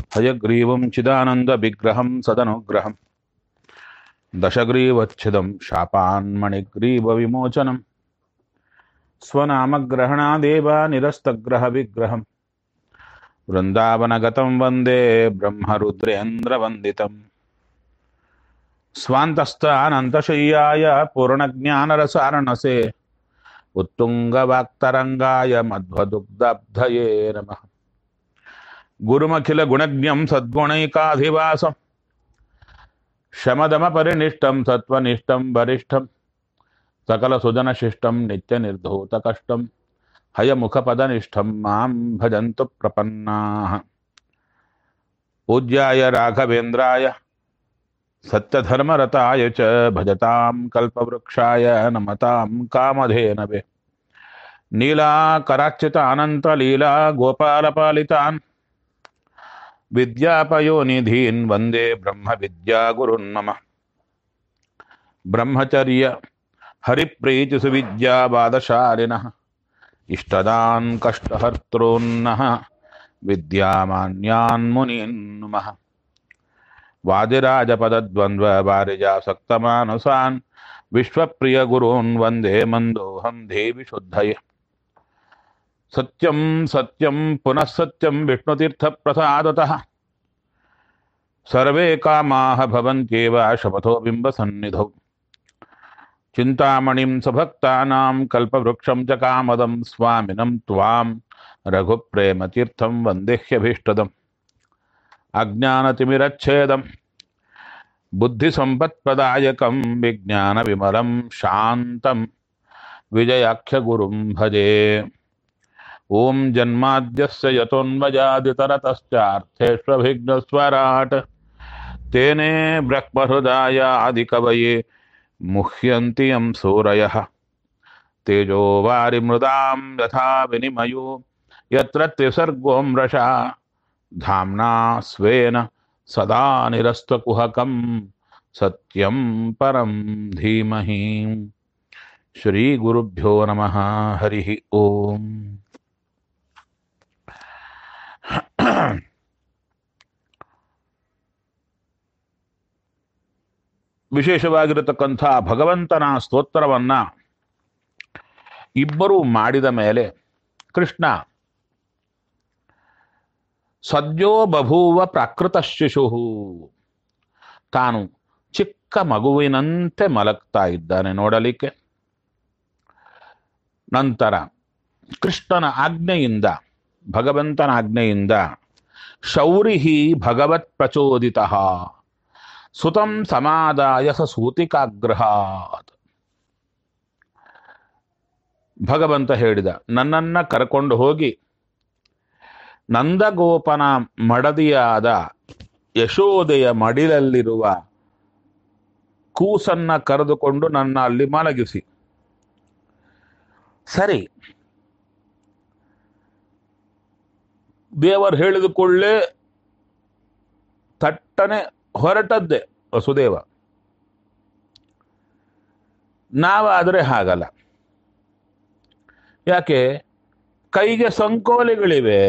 हयग्रीवं चिदानन्दविग्रहं सदनुग्रहं दशग्रीवच्छिदं शापान्मणिग्रीवविमोचनं स्वनामग्रहणादेव निरस्तग्रहविग्रहम् वृन्दावनगतं वन्दे ब्रह्मरुद्रेन्द्रवन्दितम् स्वान्तस्थानन्तशय्याय पूर्णज्ञानरसारणसे उत्तुङ्गवाक्तरङ्गाय मध्वदुग्धब्धये नमः गुरुमखिलगुणज्ञं सद्गुणैकाधिवासं शमदमपरिनिष्टं सत्त्वनिष्ठं वरिष्ठं सकलसुजनशिष्टं नित्यनिर्धूतकष्टं हयमुखपदनिष्ठं मां भजन्तु प्रपन्नाः पूज्याय राघवेन्द्राय सत्यधर्मरताय च भजतां कल्पवृक्षाय नमतां कामधेनवे नीलाकराच्युतानन्तलीला गोपालपालितान् विद्यापयोनिधीन् वन्दे ब्रह्मविद्यागुरुन् मम ब्रह्मचर्य हरिप्रीतिसुविद्यावादशालिनः इष्टदान् कष्टहर्तॄन्नः विद्यामान्यान् मुनीन् नुमः वादिराजपदद्वन्द्ववारिजासक्तमानसान् विश्वप्रियगुरून् वन्दे मन्दोऽहं देवि शुद्धये सत्यं सत्यं पुनः सत्यं विष्णुतीर्थप्रसादतः सर्वे कामाः भवन्त्येव शपथो बिम्बसन्निधौ चिन्तामणिं सभक्तानां कल्पवृक्षं च कामदं स्वामिनं त्वां रघुप्रेमतीर्थं वन्देह्यभीष्टदम् अज्ञानतिमिरच्छेदं बुद्धिसम्पत्प्रदायकं विज्ञानविमलं शान्तं विजयाख्यगुरुं भजे ॐ जन्माद्यस्य यतोन्मजादितरतश्चार्थेष्वभिघ्नस्वराट् तेने ब्रह्महृदाय आदिकवये मुह्यन्ति यं सूरयः तेजो वारिमृदां यथा विनिमयो यत्र त्रिसर्गो मृषा धाम्ना स्वेन सदा निरस्तकुहकं सत्यं परं धीमहि श्रीगुरुभ्यो नमः हरिः ओम् ವಿಶೇಷವಾಗಿರತಕ್ಕಂಥ ಭಗವಂತನ ಸ್ತೋತ್ರವನ್ನ ಇಬ್ಬರು ಮಾಡಿದ ಮೇಲೆ ಕೃಷ್ಣ ಸದ್ಯೋ ಬಭೂವ ಪ್ರಾಕೃತ ಶಿಶು ತಾನು ಚಿಕ್ಕ ಮಗುವಿನಂತೆ ಮಲಗ್ತಾ ಇದ್ದಾನೆ ನೋಡಲಿಕ್ಕೆ ನಂತರ ಕೃಷ್ಣನ ಆಜ್ಞೆಯಿಂದ ಭಗವಂತನ ಆಜ್ಞೆಯಿಂದ ಶೌರಿಹಿ ಭಗವತ್ ಪ್ರಚೋದಿತ ಸುತಂ ಸಮಾದಾಯ ಸ ಸೂತಿಕಾಗ್ರಹಾತ್ ಭಗವಂತ ಹೇಳಿದ ನನ್ನನ್ನ ಕರ್ಕೊಂಡು ಹೋಗಿ ನಂದಗೋಪನ ಮಡದಿಯಾದ ಯಶೋದೆಯ ಮಡಿಲಲ್ಲಿರುವ ಕೂಸನ್ನ ಕರೆದುಕೊಂಡು ನನ್ನ ಅಲ್ಲಿ ಮಲಗಿಸಿ ಸರಿ ದೇವರು ಹೇಳಿದ ಕೂಡಲೇ ತಟ್ಟನೆ ಹೊರಟದ್ದೇ ವಸುದೇವ ನಾವಾದರೆ ಹಾಗಲ್ಲ ಯಾಕೆ ಕೈಗೆ ಸಂಕೋಲೆಗಳಿವೆ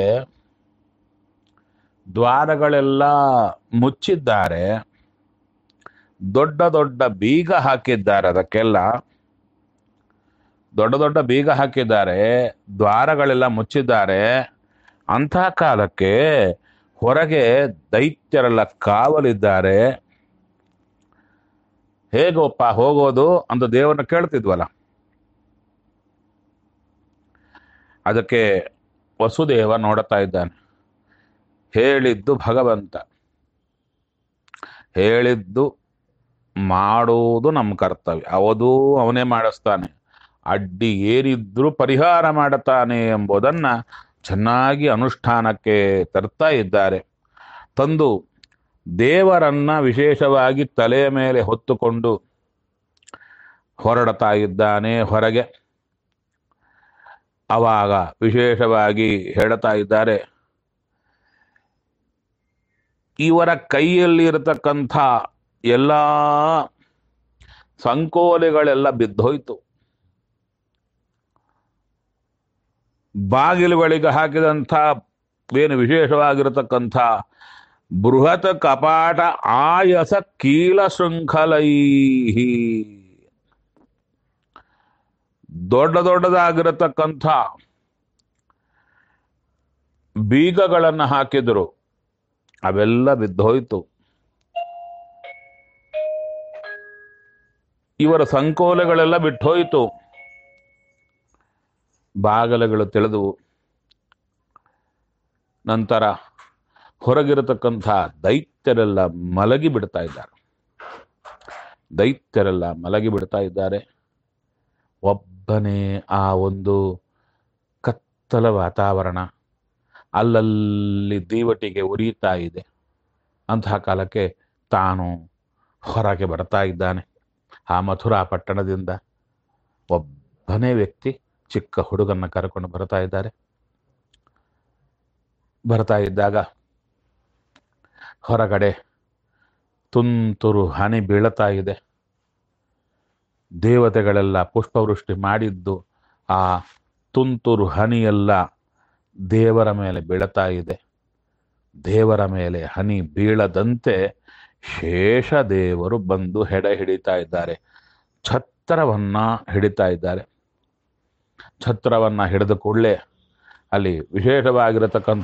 ದ್ವಾರಗಳೆಲ್ಲ ಮುಚ್ಚಿದ್ದಾರೆ ದೊಡ್ಡ ದೊಡ್ಡ ಬೀಗ ಹಾಕಿದ್ದಾರೆ ಅದಕ್ಕೆಲ್ಲ ದೊಡ್ಡ ದೊಡ್ಡ ಬೀಗ ಹಾಕಿದ್ದಾರೆ ದ್ವಾರಗಳೆಲ್ಲ ಮುಚ್ಚಿದ್ದಾರೆ ಅಂತಹ ಕಾಲಕ್ಕೆ ಹೊರಗೆ ದೈತ್ಯರೆಲ್ಲ ಕಾವಲಿದ್ದಾರೆ ಹೇಗೋಪ್ಪ ಹೋಗೋದು ಅಂತ ದೇವರನ್ನ ಕೇಳ್ತಿದ್ವಲ್ಲ ಅದಕ್ಕೆ ವಸುದೇವ ನೋಡುತ್ತಾ ಇದ್ದಾನೆ ಹೇಳಿದ್ದು ಭಗವಂತ ಹೇಳಿದ್ದು ಮಾಡುವುದು ನಮ್ಮ ಕರ್ತವ್ಯ ಅವದೂ ಅವನೇ ಮಾಡಿಸ್ತಾನೆ ಅಡ್ಡಿ ಏನಿದ್ರೂ ಪರಿಹಾರ ಮಾಡುತ್ತಾನೆ ಎಂಬುದನ್ನ ಚೆನ್ನಾಗಿ ಅನುಷ್ಠಾನಕ್ಕೆ ತರ್ತಾ ಇದ್ದಾರೆ ತಂದು ದೇವರನ್ನ ವಿಶೇಷವಾಗಿ ತಲೆಯ ಮೇಲೆ ಹೊತ್ತುಕೊಂಡು ಹೊರಡ್ತಾ ಇದ್ದಾನೆ ಹೊರಗೆ ಅವಾಗ ವಿಶೇಷವಾಗಿ ಹೇಳ್ತಾ ಇದ್ದಾರೆ ಇವರ ಕೈಯಲ್ಲಿ ಇರತಕ್ಕಂಥ ಎಲ್ಲ ಸಂಕೋಲೆಗಳೆಲ್ಲ ಬಿದ್ದೋಯ್ತು ಬಾಗಿಲುಗಳಿಗೆ ಹಾಕಿದಂಥ ಏನು ವಿಶೇಷವಾಗಿರತಕ್ಕಂಥ ಬೃಹತ್ ಕಪಾಟ ಆಯಸ ಕೀಲ ಶೃಂಖಲೈ ದೊಡ್ಡ ದೊಡ್ಡದಾಗಿರತಕ್ಕಂಥ ಬೀಗಗಳನ್ನು ಹಾಕಿದ್ರು ಅವೆಲ್ಲ ಬಿದ್ದೋಯ್ತು ಇವರ ಸಂಕೋಲೆಗಳೆಲ್ಲ ಬಿಟ್ಟೋಯ್ತು ಬಾಗಲಗಳು ತಿಳಿದವು ನಂತರ ಹೊರಗಿರತಕ್ಕಂಥ ದೈತ್ಯರೆಲ್ಲ ಮಲಗಿ ಬಿಡ್ತಾ ಇದ್ದಾರೆ ದೈತ್ಯರೆಲ್ಲ ಮಲಗಿ ಬಿಡ್ತಾ ಇದ್ದಾರೆ ಒಬ್ಬನೇ ಆ ಒಂದು ಕತ್ತಲ ವಾತಾವರಣ ಅಲ್ಲಲ್ಲಿ ದೀವಟಿಗೆ ಉರಿಯುತ್ತಾ ಇದೆ ಅಂತಹ ಕಾಲಕ್ಕೆ ತಾನು ಹೊರಗೆ ಬರ್ತಾ ಇದ್ದಾನೆ ಆ ಮಥುರಾ ಪಟ್ಟಣದಿಂದ ಒಬ್ಬನೇ ವ್ಯಕ್ತಿ ಚಿಕ್ಕ ಹುಡುಗನ್ನ ಕರ್ಕೊಂಡು ಬರ್ತಾ ಇದ್ದಾರೆ ಬರ್ತಾ ಇದ್ದಾಗ ಹೊರಗಡೆ ತುಂತುರು ಹನಿ ಬೀಳತಾ ಇದೆ ದೇವತೆಗಳೆಲ್ಲ ಪುಷ್ಪವೃಷ್ಟಿ ಮಾಡಿದ್ದು ಆ ತುಂತುರು ಹನಿಯೆಲ್ಲ ದೇವರ ಮೇಲೆ ಬೀಳತಾ ಇದೆ ದೇವರ ಮೇಲೆ ಹನಿ ಬೀಳದಂತೆ ಶೇಷ ದೇವರು ಬಂದು ಹೆಡೆ ಹಿಡಿತಾ ಇದ್ದಾರೆ ಛತ್ರವನ್ನ ಹಿಡಿತಾ ಇದ್ದಾರೆ ಛತ್ರವನ್ನ ಹಿಡಿದ ಕೂಡಲೇ ಅಲ್ಲಿ ವಿಶೇಷವಾಗಿರತಕ್ಕಂಥ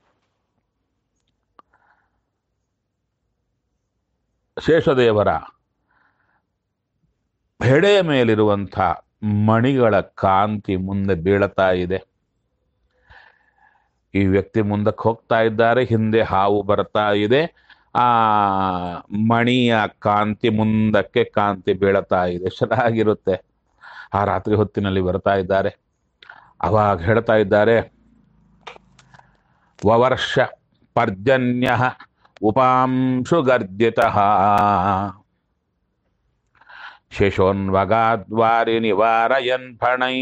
ಶೇಷದೇವರ ಹೆಡೆಯ ಮೇಲಿರುವಂಥ ಮಣಿಗಳ ಕಾಂತಿ ಮುಂದೆ ಬೀಳತಾ ಇದೆ ಈ ವ್ಯಕ್ತಿ ಮುಂದಕ್ಕೆ ಹೋಗ್ತಾ ಇದ್ದಾರೆ ಹಿಂದೆ ಹಾವು ಬರ್ತಾ ಇದೆ ಆ ಮಣಿಯ ಕಾಂತಿ ಮುಂದಕ್ಕೆ ಕಾಂತಿ ಬೀಳತಾ ಇದೆ ಚೆನ್ನಾಗಿರುತ್ತೆ ಆ ರಾತ್ರಿ ಹೊತ್ತಿನಲ್ಲಿ ಬರ್ತಾ ಇದ್ದಾರೆ ಅವಾಗ ಹೇಳ್ತಾ ಇದ್ದಾರೆ ವವರ್ಷ ಪರ್ಜನ್ಯ ಉಪಾಂಶು ಗರ್ಜಿತ ಶೇಷೋನ್ವಗಾದ್ವಾರಿ ನಿವಾರಯನ್ ಫಣೈ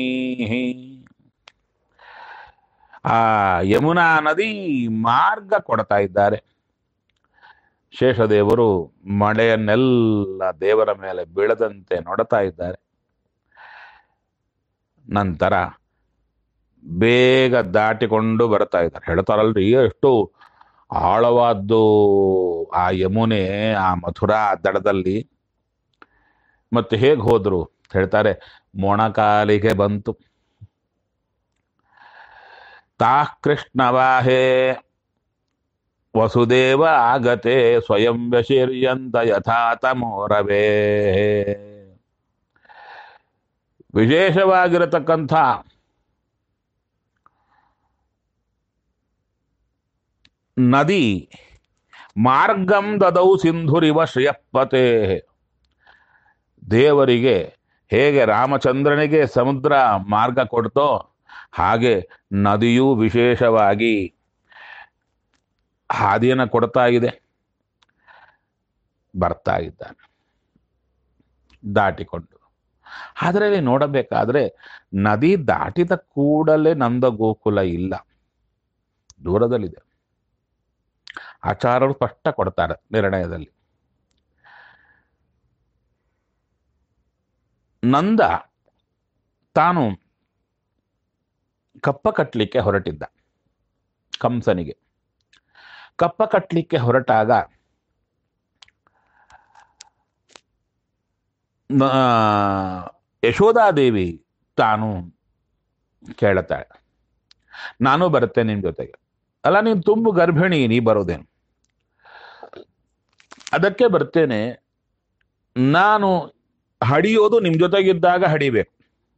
ಆ ಯಮುನಾ ನದಿ ಮಾರ್ಗ ಕೊಡ್ತಾ ಇದ್ದಾರೆ ಶೇಷದೇವರು ಮಳೆಯನ್ನೆಲ್ಲ ದೇವರ ಮೇಲೆ ಬೀಳದಂತೆ ನೋಡ್ತಾ ಇದ್ದಾರೆ ನಂತರ ಬೇಗ ದಾಟಿಕೊಂಡು ಬರ್ತಾ ಇದ್ದಾರೆ ಹೇಳ್ತಾರಲ್ರಿ ಎಷ್ಟು ಆಳವಾದ್ದು ಆ ಯಮುನೆ ಆ ಮಥುರಾ ದಡದಲ್ಲಿ ಮತ್ತೆ ಹೇಗೆ ಹೋದ್ರು ಹೇಳ್ತಾರೆ ಮೊಣಕಾಲಿಗೆ ಬಂತು ತಾ ಕೃಷ್ಣವಾಹೇ ವಸುದೇವ ಆಗತೆ ಸ್ವಯಂ ವ್ಯಶೀರ್ಯಂತ ಯಥಾತಮೋರವೇ ವಿಶೇಷವಾಗಿರತಕ್ಕಂಥ ನದಿ ಮಾರ್ಗಂ ದದೌ ಸಿಂಧುರಿವ ಶ್ರೇಯಪ್ಪತೆ ದೇವರಿಗೆ ಹೇಗೆ ರಾಮಚಂದ್ರನಿಗೆ ಸಮುದ್ರ ಮಾರ್ಗ ಕೊಡ್ತೋ ಹಾಗೆ ನದಿಯೂ ವಿಶೇಷವಾಗಿ ಹಾದಿಯನ್ನು ಕೊಡ್ತಾ ಇದೆ ಬರ್ತಾ ಇದ್ದಾನೆ ದಾಟಿಕೊಂಡು ಆದರೆ ಇಲ್ಲಿ ನೋಡಬೇಕಾದ್ರೆ ನದಿ ದಾಟಿದ ಕೂಡಲೇ ನಂದ ಗೋಕುಲ ಇಲ್ಲ ದೂರದಲ್ಲಿದೆ ಆಚಾರರು ಸ್ಪಷ್ಟ ಕೊಡ್ತಾರೆ ನಿರ್ಣಯದಲ್ಲಿ ನಂದ ತಾನು ಕಪ್ಪ ಕಟ್ಟಲಿಕ್ಕೆ ಹೊರಟಿದ್ದ ಕಂಸನಿಗೆ ಕಪ್ಪ ಕಟ್ಟಲಿಕ್ಕೆ ಹೊರಟಾಗ ನ- ಯಶೋಧಾದೇವಿ ತಾನು ಕೇಳುತ್ತಾಳೆ ನಾನು ಬರ್ತೇನೆ ನಿಮ್ ಜೊತೆಗೆ ಅಲ್ಲ ನೀನು ತುಂಬು ಗರ್ಭಿಣಿ ನೀ ಬರೋದೇನು ಅದಕ್ಕೆ ಬರ್ತೇನೆ ನಾನು ಹಡಿಯೋದು ನಿಮ್ ಜೊತೆಗಿದ್ದಾಗ ಹಡಿಬೇಕು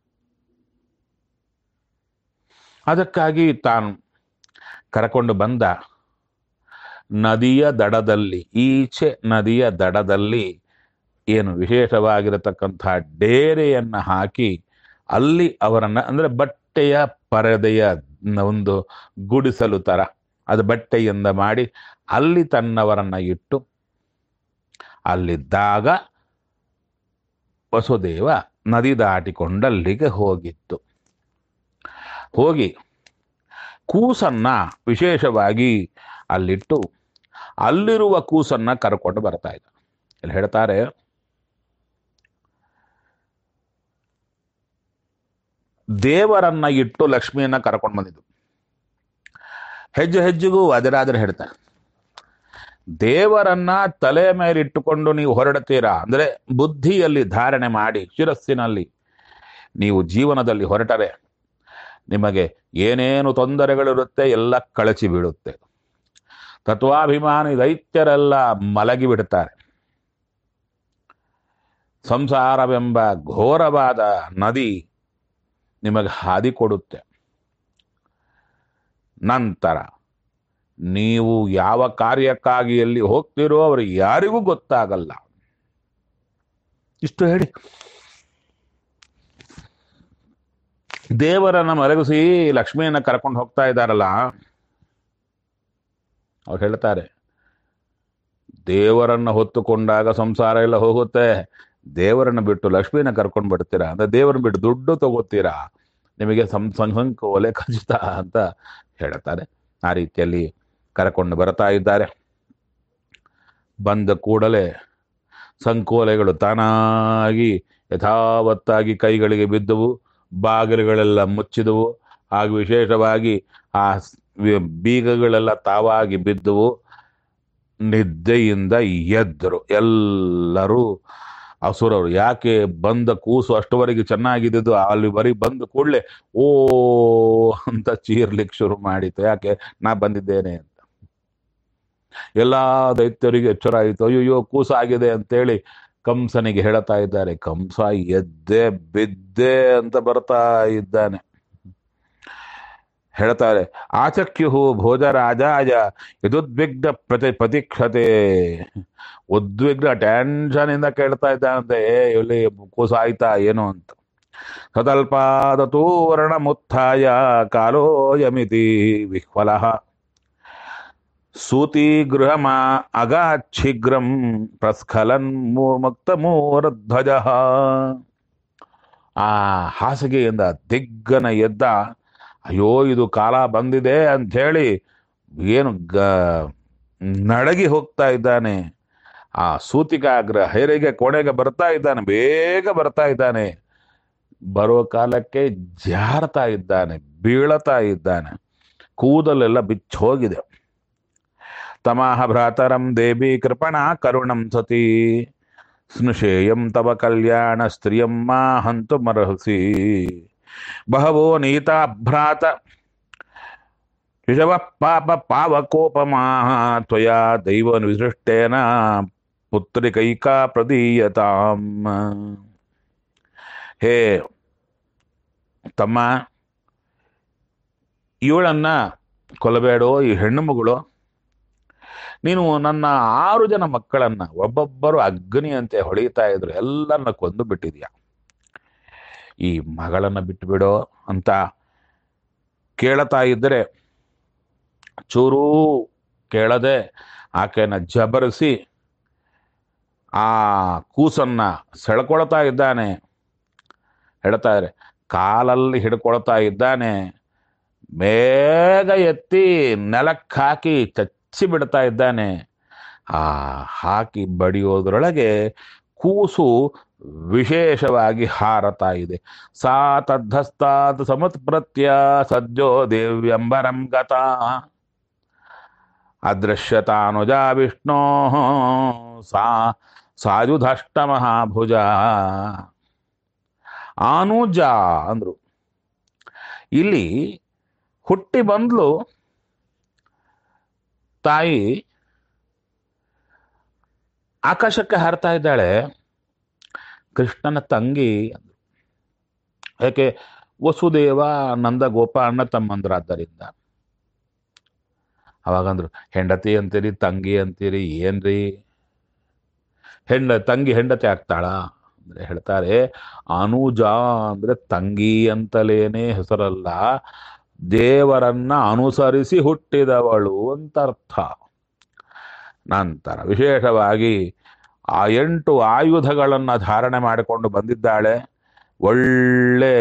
ಅದಕ್ಕಾಗಿ ತಾನು ಕರಕೊಂಡು ಬಂದ ನದಿಯ ದಡದಲ್ಲಿ ಈಚೆ ನದಿಯ ದಡದಲ್ಲಿ ಏನು ವಿಶೇಷವಾಗಿರತಕ್ಕಂಥ ಡೇರೆಯನ್ನ ಹಾಕಿ ಅಲ್ಲಿ ಅವರನ್ನ ಅಂದ್ರೆ ಬಟ್ಟೆಯ ಪರದೆಯ ಒಂದು ಗುಡಿಸಲು ತರ ಅದು ಬಟ್ಟೆಯಿಂದ ಮಾಡಿ ಅಲ್ಲಿ ತನ್ನವರನ್ನ ಇಟ್ಟು ಅಲ್ಲಿದ್ದಾಗ ವಸುದೇವ ನದಿ ದಾಟಿಕೊಂಡಲ್ಲಿಗೆ ಹೋಗಿತ್ತು ಹೋಗಿ ಕೂಸನ್ನ ವಿಶೇಷವಾಗಿ ಅಲ್ಲಿಟ್ಟು ಅಲ್ಲಿರುವ ಕೂಸನ್ನ ಕರ್ಕೊಂಡು ಬರ್ತಾ ಇದ್ದ ಇಲ್ಲಿ ಹೇಳ್ತಾರೆ ದೇವರನ್ನ ಇಟ್ಟು ಲಕ್ಷ್ಮಿಯನ್ನ ಕರ್ಕೊಂಡು ಬಂದಿದ್ದು ಹೆಜ್ಜೆ ಹೆಜ್ಜೆಗೂ ಅದರಾದ್ರೆ ಹೇಳ್ತಾರೆ ದೇವರನ್ನ ತಲೆ ಮೇಲಿಟ್ಟುಕೊಂಡು ನೀವು ಹೊರಡ್ತೀರಾ ಅಂದ್ರೆ ಬುದ್ಧಿಯಲ್ಲಿ ಧಾರಣೆ ಮಾಡಿ ಶಿರಸ್ಸಿನಲ್ಲಿ ನೀವು ಜೀವನದಲ್ಲಿ ಹೊರಟರೆ ನಿಮಗೆ ಏನೇನು ತೊಂದರೆಗಳಿರುತ್ತೆ ಎಲ್ಲ ಕಳಚಿ ಬೀಳುತ್ತೆ ತತ್ವಾಭಿಮಾನಿ ದೈತ್ಯರೆಲ್ಲ ಮಲಗಿ ಬಿಡುತ್ತಾರೆ ಸಂಸಾರವೆಂಬ ಘೋರವಾದ ನದಿ ನಿಮಗೆ ಹಾದಿ ಕೊಡುತ್ತೆ ನಂತರ ನೀವು ಯಾವ ಕಾರ್ಯಕ್ಕಾಗಿ ಎಲ್ಲಿ ಹೋಗ್ತೀರೋ ಅವರು ಯಾರಿಗೂ ಗೊತ್ತಾಗಲ್ಲ ಇಷ್ಟು ಹೇಳಿ ದೇವರನ್ನ ಮಲಗಿಸಿ ಲಕ್ಷ್ಮಿಯನ್ನ ಕರ್ಕೊಂಡು ಹೋಗ್ತಾ ಇದ್ದಾರಲ್ಲ ಅವ್ರು ಹೇಳ್ತಾರೆ ದೇವರನ್ನ ಹೊತ್ತುಕೊಂಡಾಗ ಸಂಸಾರ ಎಲ್ಲ ಹೋಗುತ್ತೆ ದೇವರನ್ನ ಬಿಟ್ಟು ಲಕ್ಷ್ಮಿನ ಕರ್ಕೊಂಡು ಬಿಡ್ತೀರಾ ಅಂದ್ರೆ ದೇವರನ್ನ ಬಿಟ್ಟು ದುಡ್ಡು ತಗೋತೀರಾ ನಿಮಗೆ ಸಂ ಸಂಕೋಲೆ ಖಚಿತ ಅಂತ ಹೇಳ್ತಾರೆ ಆ ರೀತಿಯಲ್ಲಿ ಕರ್ಕೊಂಡು ಬರ್ತಾ ಇದ್ದಾರೆ ಬಂದ ಕೂಡಲೇ ಸಂಕೋಲೆಗಳು ತಾನಾಗಿ ಯಥಾವತ್ತಾಗಿ ಕೈಗಳಿಗೆ ಬಿದ್ದವು ಬಾಗಿಲುಗಳೆಲ್ಲ ಮುಚ್ಚಿದವು ಹಾಗೂ ವಿಶೇಷವಾಗಿ ಆ ಸ್- ವಿ- ಬೀಗಗಳೆಲ್ಲ ತಾವಾಗಿ ಬಿದ್ದವು ನಿದ್ದೆಯಿಂದ ಎದ್ದರು ಎಲ್ಲರೂ ಅಸುರರು ಯಾಕೆ ಬಂದ ಕೂಸು ಅಷ್ಟುವರೆಗೆ ಚೆನ್ನಾಗಿದ್ದು ಅಲ್ಲಿ ಬರೀ ಬಂದ ಕೂಡಲೇ ಓ ಅಂತ ಚೀರ್ಲಿಕ್ಕೆ ಶುರು ಮಾಡಿತು ಯಾಕೆ ನಾ ಬಂದಿದ್ದೇನೆ ಅಂತ ಎಲ್ಲಾ ದೈತ್ಯರಿಗೆ ಎಚ್ಚರ ಆಯಿತು ಅಯ್ಯೋ ಕೂಸು ಆಗಿದೆ ಅಂತೇಳಿ ಕಂಸನಿಗೆ ಹೇಳ್ತಾ ಇದ್ದಾರೆ ಕಂಸ ಎದ್ದೆ ಬಿದ್ದೆ ಅಂತ ಬರ್ತಾ ಇದ್ದಾನೆ ಹೇಳ್ತಾರೆ ಆಚಕ್ಯು ಭೋಜರಾಜಾಯ ಯದುದ್ವಿಗ್ನ ಪ್ರತಿ ಪ್ರತೀಕ್ಷತೆ ಉದ್ವಿಗ್ನ ಟೆನ್ಷನ್ ಇಂದ ಕೇಳ್ತಾ ಇದ್ದಾನಂತೆ ಏ ಇಲ್ಲಿ ಕೂಸು ಆಯ್ತಾ ಏನು ಅಂತ ಸತಲ್ಪಾದತೂ ವರ್ಣಮುತ್ಥಾಯ ಕಾಲೋಯಮಿತಿ ವಿಹ್ವಲ ಸೂತಿ ಗೃಹಮ ಅಗಾಚ್ಛಿಗ್ರಂ ಪ್ರಸ್ಖಲನ್ ಮುಕ್ತ ಮೂರಧ್ವಜ ಆ ಹಾಸಿಗೆಯಿಂದ ದಿಗ್ಗನ ಎದ್ದ ಅಯ್ಯೋ ಇದು ಕಾಲ ಬಂದಿದೆ ಅಂತ ಹೇಳಿ ಏನು ಗ ನಡಗಿ ಹೋಗ್ತಾ ಇದ್ದಾನೆ ಆ ಸೂತಿಕಾಗ್ರ ಹೆರಿಗೆ ಕೊನೆಗೆ ಬರ್ತಾ ಇದ್ದಾನೆ ಬೇಗ ಬರ್ತಾ ಇದ್ದಾನೆ ಬರೋ ಕಾಲಕ್ಕೆ ಜಾರ್ತಾ ಇದ್ದಾನೆ ಬೀಳತಾ ಇದ್ದಾನೆ ಕೂದಲೆಲ್ಲ ಬಿಚ್ಚ ಹೋಗಿದೆ ತಮಾಹ ಭ್ರಾತರಂ ದೇವಿ ಕೃಪಣ ಕರುಣಂ ಸತಿ ಸ್ನುಷೇಯಂ ತವ ಕಲ್ಯಾಣ ಸ್ತ್ರಿಯಂ ಮಾ ಹಂತು ಮರಹಸಿ ಬಹವೋ ನೀತಾ ಭ್ರಾತ ಶಿಶವ ಪಾಪ ಪಾವಕೋಪಮಾಹ ತ್ವಯಾ ದೈವ ವಿಸೃಷ್ಟೇನ ಪುತ್ರಿಕೈಕಾ ಪ್ರದೀಯತಾಂ ಹೇ ತಮ್ಮ ಇವಳನ್ನ ಕೊಲ್ಲಬೇಡೋ ಈ ಹೆಣ್ಣು ಮಗಳು ನೀನು ನನ್ನ ಆರು ಜನ ಮಕ್ಕಳನ್ನ ಒಬ್ಬೊಬ್ಬರು ಅಗ್ನಿಯಂತೆ ಹೊಳಿತಾ ಇದ್ರು ಎಲ್ಲರನ್ನ ಕೊಂದು ಬಿಟ್ಟಿದ್ಯಾ ಈ ಮಗಳನ್ನ ಬಿಟ್ಟುಬಿಡೋ ಅಂತ ಕೇಳ್ತಾ ಇದ್ದರೆ ಚೂರೂ ಕೇಳದೆ ಆಕೆನ ಜಬರಿಸಿ ಆ ಕೂಸನ್ನ ಸೆಳ್ಕೊಳ್ತಾ ಇದ್ದಾನೆ ಹೇಳ್ತಾ ಇದ್ದಾರೆ ಕಾಲಲ್ಲಿ ಹಿಡ್ಕೊಳ್ತಾ ಇದ್ದಾನೆ ಬೇಗ ಎತ್ತಿ ನೆಲಕ್ಕೆ ಹಾಕಿ ಚಚ್ಚಿ ಬಿಡ್ತಾ ಇದ್ದಾನೆ ಆ ಹಾಕಿ ಬಡಿಯೋದ್ರೊಳಗೆ ಕೂಸು ವಿಶೇಷವಾಗಿ ಹಾರತಾ ಇದೆ ಸಾ ತದ್ಧಸ್ತಾತ್ ಸಮತ್ಪ್ರತ್ಯ ಸದ್ಯೋ ದೇವ್ಯಂಬರಂ ಗತ ಅದೃಶ್ಯತಾನುಜ ವಿಷ್ಣೋ ಸಾ ಸಾಯುಧಷ್ಟ ಮಹಾಭುಜ ಆನುಜ ಅಂದ್ರು ಇಲ್ಲಿ ಹುಟ್ಟಿ ಬಂದ್ಲು ತಾಯಿ ಆಕಾಶಕ್ಕೆ ಹಾರ್ತಾ ಇದ್ದಾಳೆ ಕೃಷ್ಣನ ತಂಗಿ ಅಂದ್ರು. ಯಾಕೆ ವಸುದೇವ ನಂದ ಗೋಪ ಅಣ್ಣ ತಮ್ಮಂದ್ರಾದ್ದರಿಂದ ಅವಾಗಂದ್ರು ಹೆಂಡತಿ ಅಂತೀರಿ ತಂಗಿ ಅಂತೀರಿ ಏನ್ರಿ ಹೆಂಡ ತಂಗಿ ಹೆಂಡತಿ ಆಗ್ತಾಳ ಅಂದ್ರೆ ಹೇಳ್ತಾರೆ ಅನುಜ ಅಂದ್ರೆ ತಂಗಿ ಅಂತಲೇನೆ ಹೆಸರಲ್ಲ ದೇವರನ್ನ ಅನುಸರಿಸಿ ಹುಟ್ಟಿದವಳು ಅಂತ ಅರ್ಥ ನಂತರ ವಿಶೇಷವಾಗಿ ಆ ಎಂಟು ಆಯುಧಗಳನ್ನು ಧಾರಣೆ ಮಾಡಿಕೊಂಡು ಬಂದಿದ್ದಾಳೆ ಒಳ್ಳೆ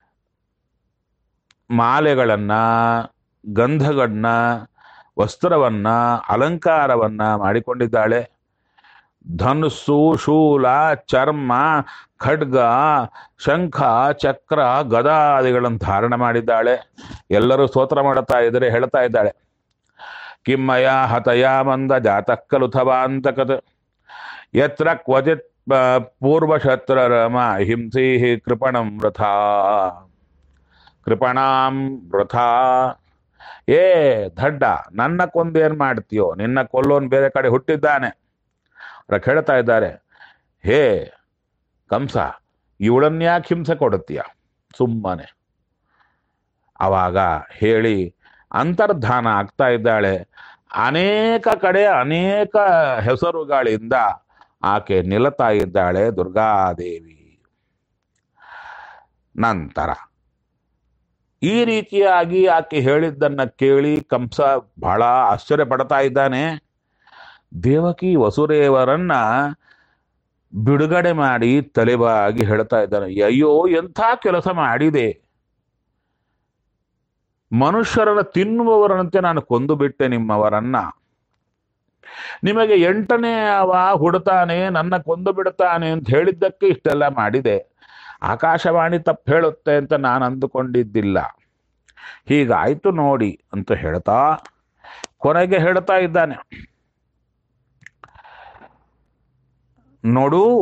ಮಾಲೆಗಳನ್ನ ಗಂಧಗಳನ್ನ ವಸ್ತ್ರವನ್ನ ಅಲಂಕಾರವನ್ನ ಮಾಡಿಕೊಂಡಿದ್ದಾಳೆ ಧನುಸ್ಸು ಶೂಲ ಚರ್ಮ ಖಡ್ಗ ಶಂಖ ಚಕ್ರ ಗದಾದಿಗಳನ್ನು ಧಾರಣ ಮಾಡಿದ್ದಾಳೆ ಎಲ್ಲರೂ ಸ್ತೋತ್ರ ಮಾಡುತ್ತಾ ಇದ್ರೆ ಹೇಳ್ತಾ ಇದ್ದಾಳೆ ಕಿಮ್ಮಯ ಹತಯ ಮಂದ ಜಾತಃ ಖಲು ಥವಾಂತಕತ್ ಯತ್ರ ಕ್ವಚಿತ್ ಆ, ಪೂರ್ವಶತ್ರರಮ ಹಿಂಸೀ ಕೃಪಣಂ ವೃಥಾ ಕೃಪಣಾಂ ವೃಥಾ ಏ ದಡ್ಡ ನನ್ನ ಕೊಂದೇನ್ ಮಾಡ್ತೀಯೋ ನಿನ್ನ ಕೊಲ್ಲೋನ್ ಬೇರೆ ಕಡೆ ಹುಟ್ಟಿದ್ದಾನೆ ಅವ್ರು ಹೇಳ್ತಾ ಇದ್ದಾರೆ ಹೇ ಕಂಸ ಇವಳನ್ಯಾಕೆ ಹಿಂಸೆ ಕೊಡುತ್ತೀಯ ಸುಮ್ಮನೆ ಅವಾಗ ಹೇಳಿ ಅಂತರ್ಧಾನ ಆಗ್ತಾ ಇದ್ದಾಳೆ ಅನೇಕ ಕಡೆ ಅನೇಕ ಹೆಸರುಗಳಿಂದ ಆಕೆ ನಿಲ್ಲತಾ ಇದ್ದಾಳೆ ದುರ್ಗಾದೇವಿ ನಂತರ ಈ ರೀತಿಯಾಗಿ ಆಕೆ ಹೇಳಿದ್ದನ್ನ ಕೇಳಿ ಕಂಸ ಬಹಳ ಆಶ್ಚರ್ಯ ಪಡ್ತಾ ಇದ್ದಾನೆ ದೇವಕಿ ವಸುದೇವರನ್ನ ಬಿಡುಗಡೆ ಮಾಡಿ ತಲೆಬಾಗಿ ಹೇಳ್ತಾ ಇದ್ದಾನೆ ಅಯ್ಯೋ ಎಂಥ ಕೆಲಸ ಮಾಡಿದೆ ಮನುಷ್ಯರನ್ನ ತಿನ್ನುವವರಂತೆ ನಾನು ಕೊಂದು ಬಿಟ್ಟೆ ನಿಮ್ಮವರನ್ನ ನಿಮಗೆ ಎಂಟನೇ ಅವ ಹುಡ್ತಾನೆ ನನ್ನ ಕೊಂದು ಬಿಡ್ತಾನೆ ಅಂತ ಹೇಳಿದ್ದಕ್ಕೆ ಇಷ್ಟೆಲ್ಲ ಮಾಡಿದೆ ಆಕಾಶವಾಣಿ ತಪ್ಪು ಹೇಳುತ್ತೆ ಅಂತ ನಾನು ಅಂದುಕೊಂಡಿದ್ದಿಲ್ಲ ಹೀಗಾಯ್ತು ನೋಡಿ ಅಂತ ಹೇಳ್ತಾ ಕೊನೆಗೆ ಹೇಳ್ತಾ ಇದ್ದಾನೆ ನೋಡು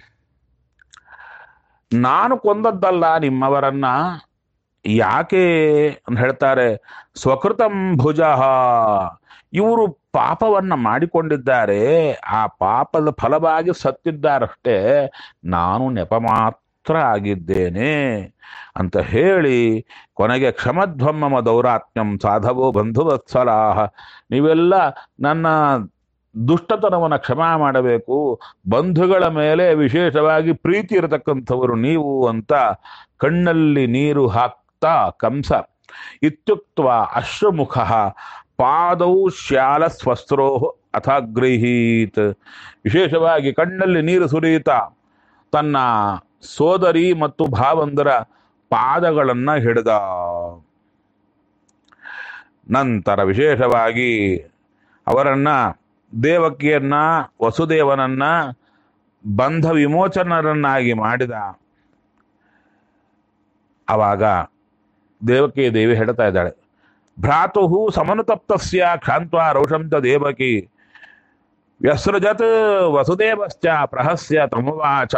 ನಾನು ಕೊಂದದ್ದಲ್ಲ ನಿಮ್ಮವರನ್ನ ಯಾಕೆ ಅಂತ ಹೇಳ್ತಾರೆ ಸ್ವಕೃತಂ ಭುಜ ಇವರು ಪಾಪವನ್ನ ಮಾಡಿಕೊಂಡಿದ್ದಾರೆ ಆ ಪಾಪದ ಫಲವಾಗಿ ಸತ್ತಿದ್ದಾರಷ್ಟೇ ನಾನು ನೆಪ ಮಾತ್ರ ಆಗಿದ್ದೇನೆ ಅಂತ ಹೇಳಿ ಕೊನೆಗೆ ಕ್ಷಮಧ್ವಮ್ಮ ದೌರಾತ್ಮ್ಯಂ ಸಾಧವೋ ಬಂಧುವತ್ಸಲಾಹ ನೀವೆಲ್ಲ ನನ್ನ ದುಷ್ಟತನವನ್ನು ಕ್ಷಮಾ ಮಾಡಬೇಕು ಬಂಧುಗಳ ಮೇಲೆ ವಿಶೇಷವಾಗಿ ಪ್ರೀತಿ ಇರತಕ್ಕಂಥವರು ನೀವು ಅಂತ ಕಣ್ಣಲ್ಲಿ ನೀರು ಹಾಕ್ತಾ ಕಂಸ ಇತ್ಯುಕ್ತ ಅಶ್ರುಮುಖ ಪಾದೌ ಶ್ಯಾಲ ಸ್ವಸ್ತ್ರೋ ಅಥ ಗೃಹೀತ್ ವಿಶೇಷವಾಗಿ ಕಣ್ಣಲ್ಲಿ ನೀರು ಸುರಿಯುತ್ತಾ ತನ್ನ ಸೋದರಿ ಮತ್ತು ಭಾವಂದರ ಪಾದಗಳನ್ನ ಹಿಡಿದ ನಂತರ ವಿಶೇಷವಾಗಿ ಅವರನ್ನ ದೇವಕಿಯನ್ನ ವಸುದೇವನನ್ನ ಬಂಧ ವಿಮೋಚನರನ್ನಾಗಿ ಮಾಡಿದ ಅವಾಗ ದೇವಕಿ ದೇವಿ ಹೇಳ್ತಾ ಇದ್ದಾಳೆ ಭ್ರಾತು ಸಮನುತಪ್ತಸ್ಯ ಕ್ಷಾಂತ್ವ ರೋಷಂತ ದೇವಕಿ ವ್ಯಸೃಜತ್ ವಸುದೇವಶ್ಚ ಪ್ರಹಸ್ಯ ತಮವಾಚ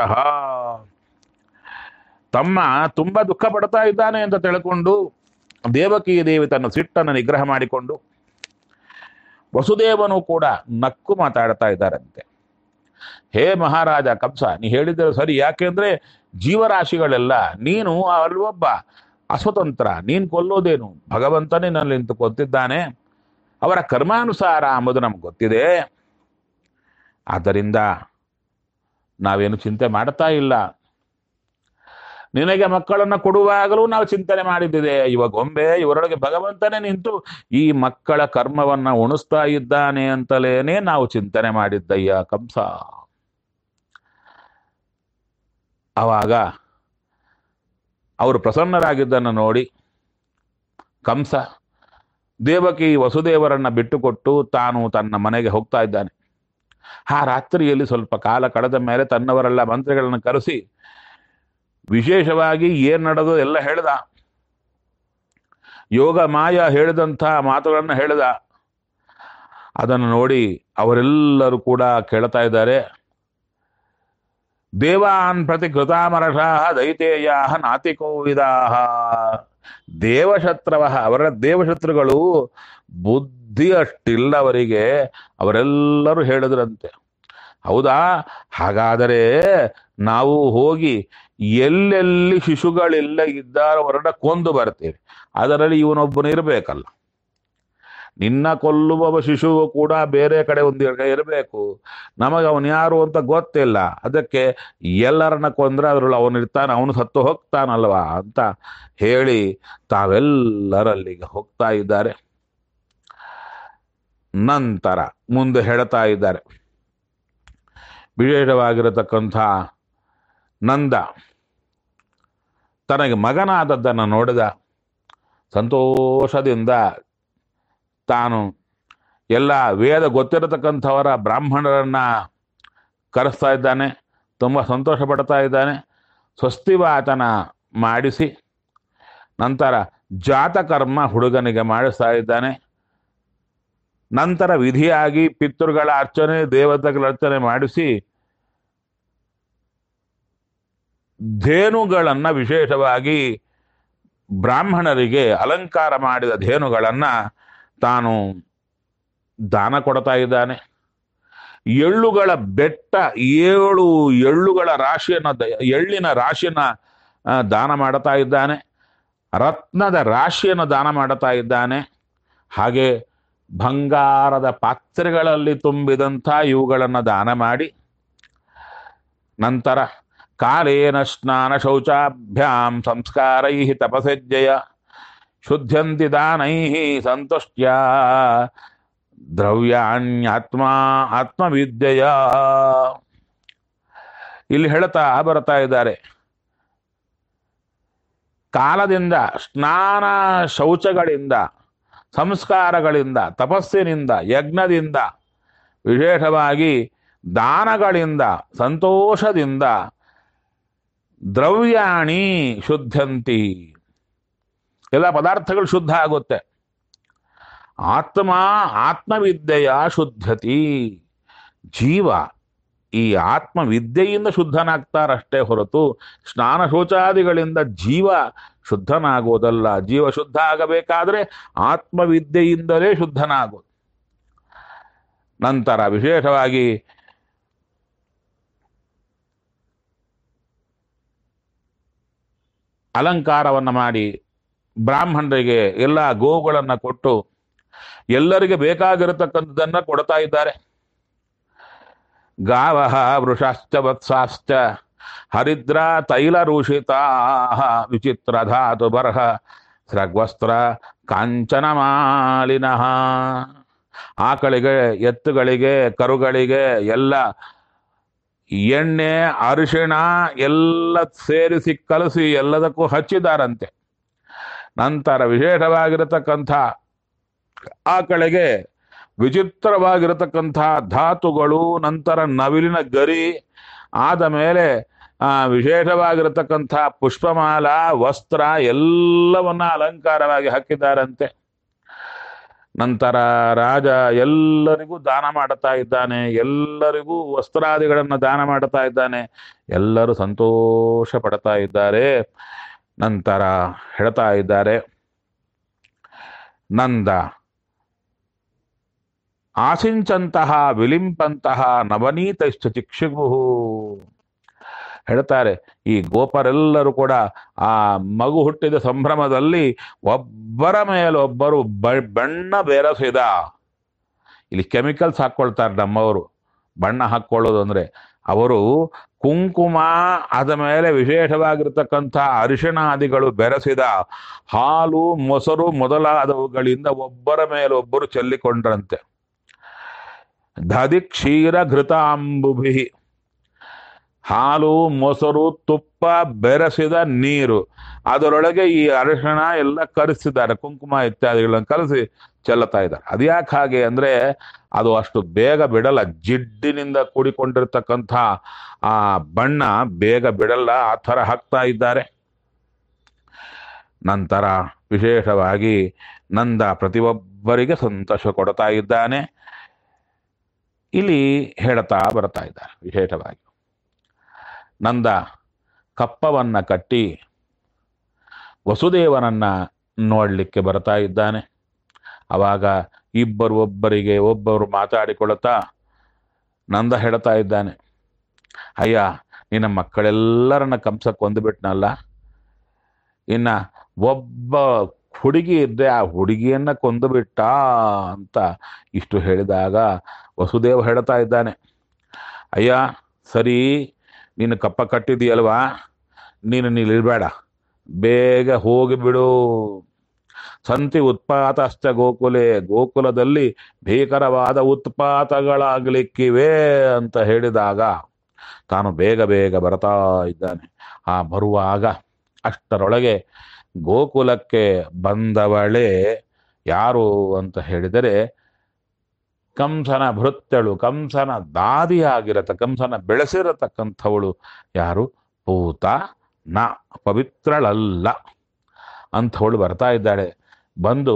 ತಮ್ಮ ತುಂಬಾ ದುಃಖ ಪಡ್ತಾ ಇದ್ದಾನೆ ಅಂತ ತಿಳ್ಕೊಂಡು ದೇವಕಿ ದೇವಿ ತನ್ನ ಸಿಟ್ಟನ್ನು ನಿಗ್ರಹ ಮಾಡಿಕೊಂಡು ವಸುದೇವನು ಕೂಡ ನಕ್ಕು ಮಾತಾಡ್ತಾ ಇದ್ದಾರಂತೆ ಹೇ ಮಹಾರಾಜ ಕಂಸ ನೀ ಹೇಳಿದ್ರೆ ಸರಿ ಯಾಕೆಂದ್ರೆ ಜೀವರಾಶಿಗಳೆಲ್ಲ ನೀನು ಅಲ್ವೊಬ್ಬ ಅಸ್ವತಂತ್ರ ನೀನ್ ಕೊಲ್ಲೋದೇನು ಭಗವಂತನೇ ನಲ್ಲಿ ನಿಂತು ಕೊತ್ತಿದ್ದಾನೆ ಅವರ ಕರ್ಮಾನುಸಾರ ಎಂಬುದು ನಮ್ಗೆ ಗೊತ್ತಿದೆ ಆದ್ದರಿಂದ ನಾವೇನು ಚಿಂತೆ ಮಾಡ್ತಾ ಇಲ್ಲ ನಿನಗೆ ಮಕ್ಕಳನ್ನ ಕೊಡುವಾಗಲೂ ನಾವು ಚಿಂತನೆ ಮಾಡಿದ್ದಿದೆ ಇವಾಗ ಗೊಂಬೆ ಇವರೊಳಗೆ ಭಗವಂತನೇ ನಿಂತು ಈ ಮಕ್ಕಳ ಕರ್ಮವನ್ನ ಉಣಿಸ್ತಾ ಇದ್ದಾನೆ ಅಂತಲೇನೆ ನಾವು ಚಿಂತನೆ ಮಾಡಿದ್ದಯ್ಯ ಕಂಸ ಆವಾಗ ಅವರು ಪ್ರಸನ್ನರಾಗಿದ್ದನ್ನು ನೋಡಿ ಕಂಸ ದೇವಕಿ ವಸುದೇವರನ್ನ ಬಿಟ್ಟುಕೊಟ್ಟು ತಾನು ತನ್ನ ಮನೆಗೆ ಹೋಗ್ತಾ ಇದ್ದಾನೆ ಆ ರಾತ್ರಿಯಲ್ಲಿ ಸ್ವಲ್ಪ ಕಾಲ ಕಳೆದ ಮೇಲೆ ತನ್ನವರೆಲ್ಲ ಮಂತ್ರಿಗಳನ್ನು ಕರೆಸಿ ವಿಶೇಷವಾಗಿ ಏನ್ ನಡೆದು ಎಲ್ಲ ಹೇಳ್ದ ಯೋಗ ಮಾಯ ಹೇಳಿದಂಥ ಮಾತುಗಳನ್ನ ಹೇಳ್ದ ಅದನ್ನು ನೋಡಿ ಅವರೆಲ್ಲರೂ ಕೂಡ ಕೇಳ್ತಾ ಇದ್ದಾರೆ ದೇವಾನ್ ಪ್ರತಿ ಕೃತಾಮರಷಾ ದೈತೇಯ ನಾತಿಕೋವಿದಾಹ ದೇವಶತ್ರವ ಅವರ ದೇವಶತ್ರುಗಳು ಬುದ್ಧಿ ಅಷ್ಟಿಲ್ಲ ಅವರಿಗೆ ಅವರೆಲ್ಲರೂ ಹೇಳಿದ್ರಂತೆ ಹೌದಾ ಹಾಗಾದರೆ ನಾವು ಹೋಗಿ ಎಲ್ಲೆಲ್ಲಿ ಶಿಶುಗಳೆಲ್ಲ ಇದ್ದಾರೋ ಅವರನ್ನ ಕೊಂದು ಬರ್ತೇವೆ ಅದರಲ್ಲಿ ಇವನೊಬ್ಬನು ಇರಬೇಕಲ್ಲ ನಿನ್ನ ಕೊಲ್ಲುವ ಶಿಶುವು ಕೂಡ ಬೇರೆ ಕಡೆ ಒಂದು ಇರಬೇಕು ನಮಗೆ ಅವನು ಯಾರು ಅಂತ ಗೊತ್ತಿಲ್ಲ ಅದಕ್ಕೆ ಎಲ್ಲರನ್ನ ಕೊಂದ್ರೆ ಅದ್ರಲ್ಲಿ ಅವನು ಇರ್ತಾನೆ ಅವನು ಸತ್ತು ಹೋಗ್ತಾನಲ್ವಾ ಅಂತ ಹೇಳಿ ತಾವೆಲ್ಲರಲ್ಲಿಗೆ ಹೋಗ್ತಾ ಇದ್ದಾರೆ ನಂತರ ಮುಂದೆ ಹೇಳ್ತಾ ಇದ್ದಾರೆ ವಿಶೇಷವಾಗಿರತಕ್ಕಂಥ ನಂದ ತನಗೆ ಮಗನಾದದ್ದನ್ನು ನೋಡಿದ ಸಂತೋಷದಿಂದ ತಾನು ಎಲ್ಲ ವೇದ ಗೊತ್ತಿರತಕ್ಕಂಥವರ ಬ್ರಾಹ್ಮಣರನ್ನ ಕರೆಸ್ತಾ ಇದ್ದಾನೆ ತುಂಬ ಸಂತೋಷ ಪಡ್ತಾ ಇದ್ದಾನೆ ಸ್ವಸ್ತಿವಾಚನ ಮಾಡಿಸಿ ನಂತರ ಜಾತಕರ್ಮ ಹುಡುಗನಿಗೆ ಮಾಡಿಸ್ತಾ ಇದ್ದಾನೆ ನಂತರ ವಿಧಿಯಾಗಿ ಪಿತೃಗಳ ಅರ್ಚನೆ ದೇವತೆಗಳ ಅರ್ಚನೆ ಮಾಡಿಸಿ ಧೇನುಗಳನ್ನ ವಿಶೇಷವಾಗಿ ಬ್ರಾಹ್ಮಣರಿಗೆ ಅಲಂಕಾರ ಮಾಡಿದ ಧೇನುಗಳನ್ನ ತಾನು ದಾನ ಕೊಡ್ತಾ ಇದ್ದಾನೆ ಎಳ್ಳುಗಳ ಬೆಟ್ಟ ಏಳು ಎಳ್ಳುಗಳ ರಾಶಿಯನ್ನ ದ- ಎಳ್ಳಿನ ರಾಶಿಯನ್ನ ಆ, ದಾನ ಮಾಡ್ತಾ ಇದ್ದಾನೆ ರತ್ನದ ರಾಶಿಯನ್ನು ದಾನ ಮಾಡ್ತಾ ಇದ್ದಾನೆ ಹಾಗೆ ಬಂಗಾರದ ಪಾತ್ರೆಗಳಲ್ಲಿ ತುಂಬಿದಂಥ ಇವುಗಳನ್ನು ದಾನ ಮಾಡಿ ನಂತರ ಕಾಲೇನ ಸ್ನಾನ ಶೌಚಾಭ್ಯಾಂ ಸಂಸ್ಕಾರೈ ತಪಸಜ್ಜಯ ಶುದ್ಧಂತಿ ದಾನೈ ಸಂತುಷ್ಟ್ಯ ದ್ರವ್ಯಾಣ್ಯಾತ್ಮ ಆತ್ಮವಿದ್ಯೆಯ ಇಲ್ಲಿ ಹೇಳ್ತಾ ಬರ್ತಾ ಇದ್ದಾರೆ ಕಾಲದಿಂದ ಸ್ನಾನ ಶೌಚಗಳಿಂದ ಸಂಸ್ಕಾರಗಳಿಂದ ತಪಸ್ಸಿನಿಂದ ಯಜ್ಞದಿಂದ ವಿಶೇಷವಾಗಿ ದಾನಗಳಿಂದ ಸಂತೋಷದಿಂದ ದ್ರವ್ಯಾಣಿ ಶುದ್ಧಂತಿ ಎಲ್ಲ ಪದಾರ್ಥಗಳು ಶುದ್ಧ ಆಗುತ್ತೆ ಆತ್ಮ ಆತ್ಮವಿದ್ಯೆಯ ಶುದ್ಧತಿ ಜೀವ ಈ ಆತ್ಮವಿದ್ಯೆಯಿಂದ ಶುದ್ಧನಾಗ್ತಾರಷ್ಟೇ ಹೊರತು ಸ್ನಾನ ಶೌಚಾದಿಗಳಿಂದ ಜೀವ ಶುದ್ಧನಾಗೋದಲ್ಲ ಜೀವ ಶುದ್ಧ ಆಗಬೇಕಾದ್ರೆ ಆತ್ಮವಿದ್ಯೆಯಿಂದಲೇ ಶುದ್ಧನಾಗೋದು ನಂತರ ವಿಶೇಷವಾಗಿ ಅಲಂಕಾರವನ್ನು ಮಾಡಿ ಬ್ರಾಹ್ಮಣರಿಗೆ ಎಲ್ಲ ಗೋವುಗಳನ್ನು ಕೊಟ್ಟು ಎಲ್ಲರಿಗೆ ಬೇಕಾಗಿರತಕ್ಕಂಥದ್ದನ್ನ ಕೊಡ್ತಾ ಇದ್ದಾರೆ ಗಾವ ವೃಷಾಶ್ಚ ವತ್ಸಾಶ್ಚ ಹರಿದ್ರ ತೈಲರೂಷಿತಾ ವಿಚಿತ್ರ ಧಾತು ಬರಹ ಸೃಗ್ವಸ್ತ್ರ ಕಾಂಚನ ಮಾಲಿನಃ ಆಕಳಿಗೆ ಎತ್ತುಗಳಿಗೆ ಕರುಗಳಿಗೆ ಎಲ್ಲ ಎಣ್ಣೆ ಅರಿಶಿಣ ಎಲ್ಲ ಸೇರಿಸಿ ಕಲಸಿ ಎಲ್ಲದಕ್ಕೂ ಹಚ್ಚಿದಾರಂತೆ ನಂತರ ವಿಶೇಷವಾಗಿರತಕ್ಕಂಥ ಆಕಳಿಗೆ ವಿಚಿತ್ರವಾಗಿರತಕ್ಕಂಥ ಧಾತುಗಳು ನಂತರ ನವಿಲಿನ ಗರಿ ಆದ ಮೇಲೆ ಆ, ವಿಶೇಷವಾಗಿರತಕ್ಕಂಥ ಪುಷ್ಪಮಾಲ ವಸ್ತ್ರ ಎಲ್ಲವನ್ನ ಅಲಂಕಾರವಾಗಿ ಹಾಕಿದ್ದಾರಂತೆ ನಂತರ ರಾಜ ಎಲ್ಲರಿಗೂ ದಾನ ಮಾಡುತ್ತಾ ಇದ್ದಾನೆ ಎಲ್ಲರಿಗೂ ವಸ್ತ್ರಾದಿಗಳನ್ನು ದಾನ ಮಾಡುತ್ತಾ ಇದ್ದಾನೆ ಎಲ್ಲರೂ ಸಂತೋಷ ಪಡ್ತಾ ಇದ್ದಾರೆ ನಂತರ ಹೇಳ್ತಾ ಇದ್ದಾರೆ ನಂದ ಆಸಿಂಚಂತಹ ವಿಲಿಂಪಂತಹ ನವನೀತಶ್ಚ ಚಿಕ್ಷುಗು ಹೇಳ್ತಾರೆ ಈ ಗೋಪರೆಲ್ಲರೂ ಕೂಡ ಆ ಮಗು ಹುಟ್ಟಿದ ಸಂಭ್ರಮದಲ್ಲಿ ಒಬ್ಬರ ಮೇಲೊಬ್ಬರು ಬ- ಬಣ್ಣ ಬೆರೆಸಿದ ಇಲ್ಲಿ ಕೆಮಿಕಲ್ಸ್ ಹಾಕ್ಕೊಳ್ತಾರೆ ನಮ್ಮವರು ಬಣ್ಣ ಹಾಕ್ಕೊಳ್ಳೋದು ಅಂದ್ರೆ ಅವರು ಕುಂಕುಮ ಅದ ಮೇಲೆ ವಿಶೇಷವಾಗಿರ್ತಕ್ಕಂಥ ಅರಿಶಿಣಾದಿಗಳು ಬೆರೆಸಿದ ಹಾಲು ಮೊಸರು ಮೊದಲಾದವುಗಳಿಂದ ಒಬ್ಬರ ಮೇಲೊಬ್ಬರು ಚೆಲ್ಲಿಕೊಂಡ್ರಂತೆ ದಧಿ ಕ್ಷೀರ ಘೃತಾಂಬುಭಿ ಹಾಲು ಮೊಸರು ತುಪ್ಪ ಬೆರೆಸಿದ ನೀರು ಅದರೊಳಗೆ ಈ ಅರಿಶಿಣ ಎಲ್ಲ ಕರೆಸಿದ್ದಾರೆ ಕುಂಕುಮ ಇತ್ಯಾದಿಗಳನ್ನು ಕಲಸಿ ಚೆಲ್ಲುತ್ತಾ ಇದ್ದಾರೆ ಅದ್ಯಾಕೆ ಹಾಗೆ ಅಂದ್ರೆ ಅದು ಅಷ್ಟು ಬೇಗ ಬಿಡಲ್ಲ ಜಿಡ್ಡಿನಿಂದ ಕೂಡಿಕೊಂಡಿರ್ತಕ್ಕಂಥ ಆ ಬಣ್ಣ ಬೇಗ ಬಿಡಲ್ಲ ಆ ಥರ ಹಾಕ್ತಾ ಇದ್ದಾರೆ ನಂತರ ವಿಶೇಷವಾಗಿ ನಂದ ಪ್ರತಿಯೊಬ್ಬರಿಗೆ ಸಂತೋಷ ಕೊಡ್ತಾ ಇದ್ದಾನೆ ಇಲ್ಲಿ ಹೇಳ್ತಾ ಬರ್ತಾ ಇದ್ದಾರೆ ವಿಶೇಷವಾಗಿ ನಂದ ಕಪ್ಪವನ್ನ ಕಟ್ಟಿ ವಸುದೇವನನ್ನ ನೋಡಲಿಕ್ಕೆ ಬರ್ತಾ ಇದ್ದಾನೆ ಅವಾಗ ಇಬ್ಬರು ಒಬ್ಬರಿಗೆ ಒಬ್ಬರು ಮಾತಾಡಿಕೊಳ್ಳುತ್ತಾ ನಂದ ಹೇಳ್ತಾ ಇದ್ದಾನೆ ಅಯ್ಯ ನಿನ್ನ ಮಕ್ಕಳೆಲ್ಲರನ್ನ ಕಂಸ ಕೊಂದುಬಿಟ್ನಲ್ಲ ಇನ್ನ ಒಬ್ಬ ಹುಡುಗಿ ಇದ್ದೆ ಆ ಹುಡುಗಿಯನ್ನ ಕೊಂದುಬಿಟ್ಟ ಅಂತ ಇಷ್ಟು ಹೇಳಿದಾಗ ವಸುದೇವ ಹೇಳ್ತಾ ಇದ್ದಾನೆ ಅಯ್ಯ ಸರಿ ನೀನು ಕಪ್ಪ ಕಟ್ಟಿದೀಯಲ್ವಾ ನೀನು ನೀಲಿರ್ಬೇಡ ಬೇಗ ಹೋಗಿಬಿಡು ಸಂತಿ ಉತ್ಪಾತಶ್ಚ ಗೋಕುಲೆ ಗೋಕುಲದಲ್ಲಿ ಭೀಕರವಾದ ಉತ್ಪಾತಗಳಾಗಲಿಕ್ಕಿವೆ ಅಂತ ಹೇಳಿದಾಗ ತಾನು ಬೇಗ ಬೇಗ ಬರ್ತಾ ಇದ್ದಾನೆ ಆ ಬರುವಾಗ ಅಷ್ಟರೊಳಗೆ ಗೋಕುಲಕ್ಕೆ ಬಂದವಳೇ ಯಾರು ಅಂತ ಹೇಳಿದರೆ ಕಂಸನ ಭೃತ್ಯಳು ಕಂಸನ ದಾದಿಯಾಗಿರತ ಕಂಸನ ಬೆಳೆಸಿರತಕ್ಕಂಥವಳು ಯಾರು ಪೂತ ನ ಪವಿತ್ರಳಲ್ಲ ಅಂಥವಳು ಬರ್ತಾ ಇದ್ದಾಳೆ ಬಂದು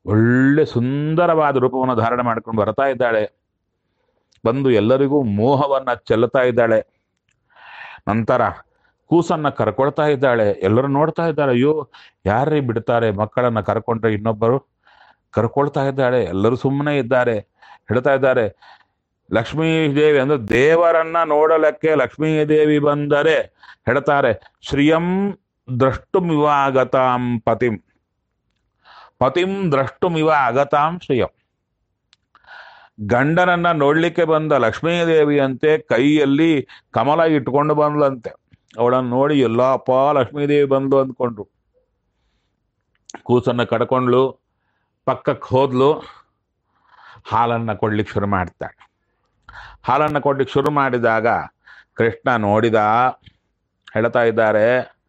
ಒಳ್ಳೆ ಸುಂದರವಾದ ರೂಪವನ್ನು ಧಾರಣೆ ಮಾಡ್ಕೊಂಡು ಬರ್ತಾ ಇದ್ದಾಳೆ ಬಂದು ಎಲ್ಲರಿಗೂ ಮೋಹವನ್ನ ಚೆಲ್ಲುತ್ತಾ ಇದ್ದಾಳೆ ನಂತರ ಕೂಸನ್ನ ಕರ್ಕೊಳ್ತಾ ಇದ್ದಾಳೆ ಎಲ್ಲರೂ ನೋಡ್ತಾ ಇದ್ದಾರೆ ಅಯ್ಯೋ ಯಾರೇ ಬಿಡ್ತಾರೆ ಮಕ್ಕಳನ್ನ ಕರ್ಕೊಂಡ್ರೆ ಇನ್ನೊಬ್ಬರು ಕರ್ಕೊಳ್ತಾ ಇದ್ದಾಳೆ ಎಲ್ಲರೂ ಸುಮ್ಮನೆ ಇದ್ದಾರೆ ಹೇಳ್ತಾ ಇದ್ದಾರೆ ಲಕ್ಷ್ಮೀ ದೇವಿ ಅಂದ್ರೆ ದೇವರನ್ನ ನೋಡಲಕ್ಕೆ ಲಕ್ಷ್ಮೀ ದೇವಿ ಬಂದರೆ ಹೇಳ್ತಾರೆ ಶ್ರಿಯಂ ದ್ರಷ್ಟುಮಿವ ಆಗತಾಂ ಪತಿಂ ಪತಿಂ ದ್ರಷ್ಟುಮಿವ ಆಗತಾಂ ಶ್ರಿಯಂ ಗಂಡನನ್ನ ನೋಡ್ಲಿಕ್ಕೆ ಬಂದ ಲಕ್ಷ್ಮೀ ದೇವಿಯಂತೆ ಕೈಯಲ್ಲಿ ಕಮಲ ಇಟ್ಕೊಂಡು ಬಂದ್ಲಂತೆ ಅವಳನ್ನು ನೋಡಿ ಎಲ್ಲಪ್ಪ ಲಕ್ಷ್ಮೀ ದೇವಿ ಬಂದು ಅಂದ್ಕೊಂಡ್ರು ಕೂಸನ್ನ ಕಡ್ಕೊಂಡ್ಲು ಪಕ್ಕಕ್ಕೆ ಹೋದ್ಲು ಹಾಲನ್ನ ಕೊಡ್ಲಿಕ್ಕೆ ಶುರು ಮಾಡ್ತಾಳೆ ಹಾಲನ್ನ ಕೊಡ್ಲಿಕ್ಕೆ ಶುರು ಮಾಡಿದಾಗ ಕೃಷ್ಣ ನೋಡಿದ ಹೇಳ್ತಾ ಇದ್ದಾರೆ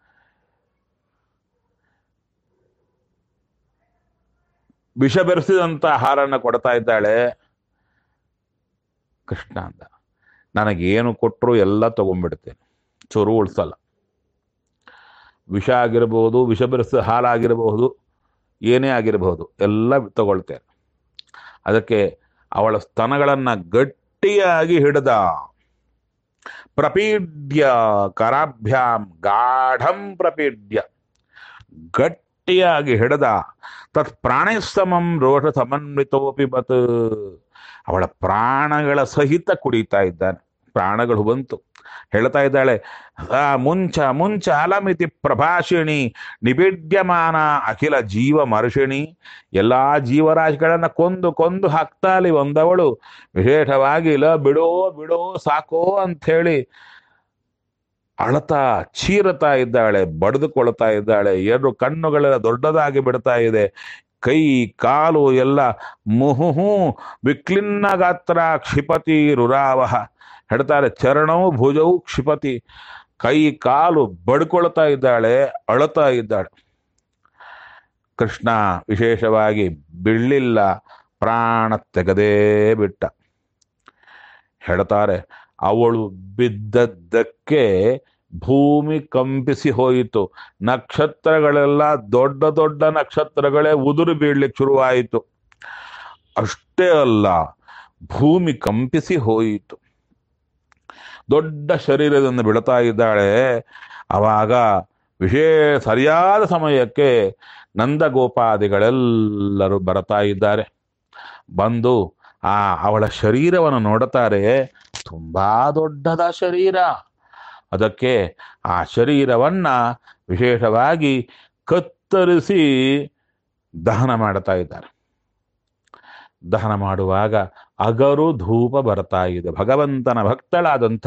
ವಿಷ ಬೆರೆಸಿದಂತ ಹಾಲನ್ನ ಕೊಡ್ತಾ ಇದ್ದಾಳೆ ಕೃಷ್ಣ ಅಂತ ನನಗೇನು ಕೊಟ್ಟರು ಎಲ್ಲ ತಗೊಂಡ್ಬಿಡ್ತೇನೆ ಚೂರು ಉಳಿಸಲ್ಲ ವಿಷ ಆಗಿರಬಹುದು ವಿಷ ಬೆರೆಸಿದ ಹಾಲಾಗಿರಬಹುದು ಏನೇ ಆಗಿರಬಹುದು ಎಲ್ಲ ತಗೊಳ್ತೇನೆ ಅದಕ್ಕೆ ಅವಳ ಸ್ತನಗಳನ್ನ ಗಟ್ಟಿಯಾಗಿ ಹಿಡಿದ ಪ್ರಪೀಡ್ಯ ಕರಾಭ್ಯಾಂ ಗಾಢಂ ಪ್ರಪೀಡ್ಯ ಗಟ್ಟಿಯಾಗಿ ಹಿಡಿದ ತತ್ ಪ್ರಾಣಸಮಂ ರೋಷ ಸಮನ್ವಿತೋಪಿ ಬತ್ ಅವಳ ಪ್ರಾಣಗಳ ಸಹಿತ ಕುಡಿತಾ ಇದ್ದಾನೆ ಪ್ರಾಣಗಳು ಬಂತು ಹೇಳ್ತಾ ಇದ್ದಾಳೆ ಆ ಮುಂಚ ಮುಂಚ ಅಲಮಿತಿ ಪ್ರಭಾಷಿಣಿ ನಿಬಿಡ್ಯಮಾನ ಅಖಿಲ ಜೀವ ಮರ್ಷಿಣಿ ಎಲ್ಲಾ ಜೀವರಾಶಿಗಳನ್ನ ಕೊಂದು ಕೊಂದು ಹಾಕ್ತಾಲಿ ಒಂದವಳು ವಿಶೇಷವಾಗಿ ಇಲ್ಲ ಬಿಡೋ ಬಿಡೋ ಸಾಕೋ ಅಂಥೇಳಿ ಅಳತಾ ಚೀರತಾ ಇದ್ದಾಳೆ ಬಡಿದುಕೊಳ್ತಾ ಇದ್ದಾಳೆ ಎರಡು ಕಣ್ಣುಗಳೆಲ್ಲ ದೊಡ್ಡದಾಗಿ ಬಿಡ್ತಾ ಇದೆ ಕೈ ಕಾಲು ಎಲ್ಲ ಮುಹುಹು ವಿಕ್ಲಿನ್ನ ಗಾತ್ರ ಕ್ಷಿಪತಿ ರುರಾವಹ ಹೇಳ್ತಾರೆ ಚರಣವು ಭುಜವು ಕ್ಷಿಪತಿ ಕೈ ಕಾಲು ಬಡ್ಕೊಳ್ತಾ ಇದ್ದಾಳೆ ಅಳತಾ ಇದ್ದಾಳೆ ಕೃಷ್ಣ ವಿಶೇಷವಾಗಿ ಬಿಳ್ಳಿಲ್ಲ ಪ್ರಾಣ ತೆಗೆದೇ ಬಿಟ್ಟ ಹೇಳ್ತಾರೆ ಅವಳು ಬಿದ್ದದ್ದಕ್ಕೆ ಭೂಮಿ ಕಂಪಿಸಿ ಹೋಯಿತು ನಕ್ಷತ್ರಗಳೆಲ್ಲ ದೊಡ್ಡ ದೊಡ್ಡ ನಕ್ಷತ್ರಗಳೇ ಉದುರು ಬೀಳ್ಲಿಕ್ಕೆ ಶುರುವಾಯಿತು ಅಷ್ಟೇ ಅಲ್ಲ ಭೂಮಿ ಕಂಪಿಸಿ ಹೋಯಿತು ದೊಡ್ಡ ಶರೀರದಿಂದ ಬೀಳ್ತಾ ಇದ್ದಾಳೆ ಅವಾಗ ವಿಶೇಷ ಸರಿಯಾದ ಸಮಯಕ್ಕೆ ನಂದಗೋಪಾದಿಗಳೆಲ್ಲರೂ ಬರ್ತಾ ಇದ್ದಾರೆ ಬಂದು ಆ ಅವಳ ಶರೀರವನ್ನು ನೋಡುತ್ತಾರೆ ತುಂಬಾ ದೊಡ್ಡದ ಶರೀರ ಅದಕ್ಕೆ ಆ ಶರೀರವನ್ನ ವಿಶೇಷವಾಗಿ ಕತ್ತರಿಸಿ ದಹನ ಮಾಡ್ತಾ ಇದ್ದಾರೆ ದಹನ ಮಾಡುವಾಗ ಅಗರು ಧೂಪ ಬರ್ತಾ ಇದೆ ಭಗವಂತನ ಭಕ್ತಳಾದಂಥ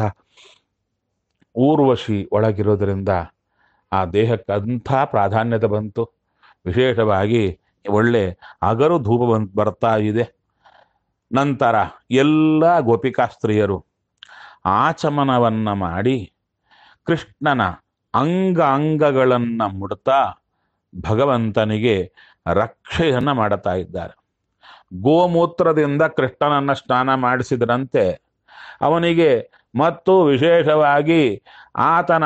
ಊರ್ವಶಿ ಒಳಗಿರೋದ್ರಿಂದ ಆ ದೇಹಕ್ಕೆ ಅಂಥ ಪ್ರಾಧಾನ್ಯತೆ ಬಂತು ವಿಶೇಷವಾಗಿ ಒಳ್ಳೆ ಅಗರು ಧೂಪ ಬಂತ್ ಬರ್ತಾ ಇದೆ ನಂತರ ಎಲ್ಲ ಗೋಪಿಕಾಸ್ತ್ರೀಯರು ಆಚಮನವನ್ನ ಮಾಡಿ ಕೃಷ್ಣನ ಅಂಗ ಅಂಗಗಳನ್ನ ಮುಡ್ತಾ ಭಗವಂತನಿಗೆ ರಕ್ಷೆಯನ್ನ ಮಾಡುತ್ತಾ ಇದ್ದಾರೆ ಗೋಮೂತ್ರದಿಂದ ಕೃಷ್ಣನನ್ನ ಸ್ನಾನ ಮಾಡಿಸಿದ್ರಂತೆ ಅವನಿಗೆ ಮತ್ತು ವಿಶೇಷವಾಗಿ ಆತನ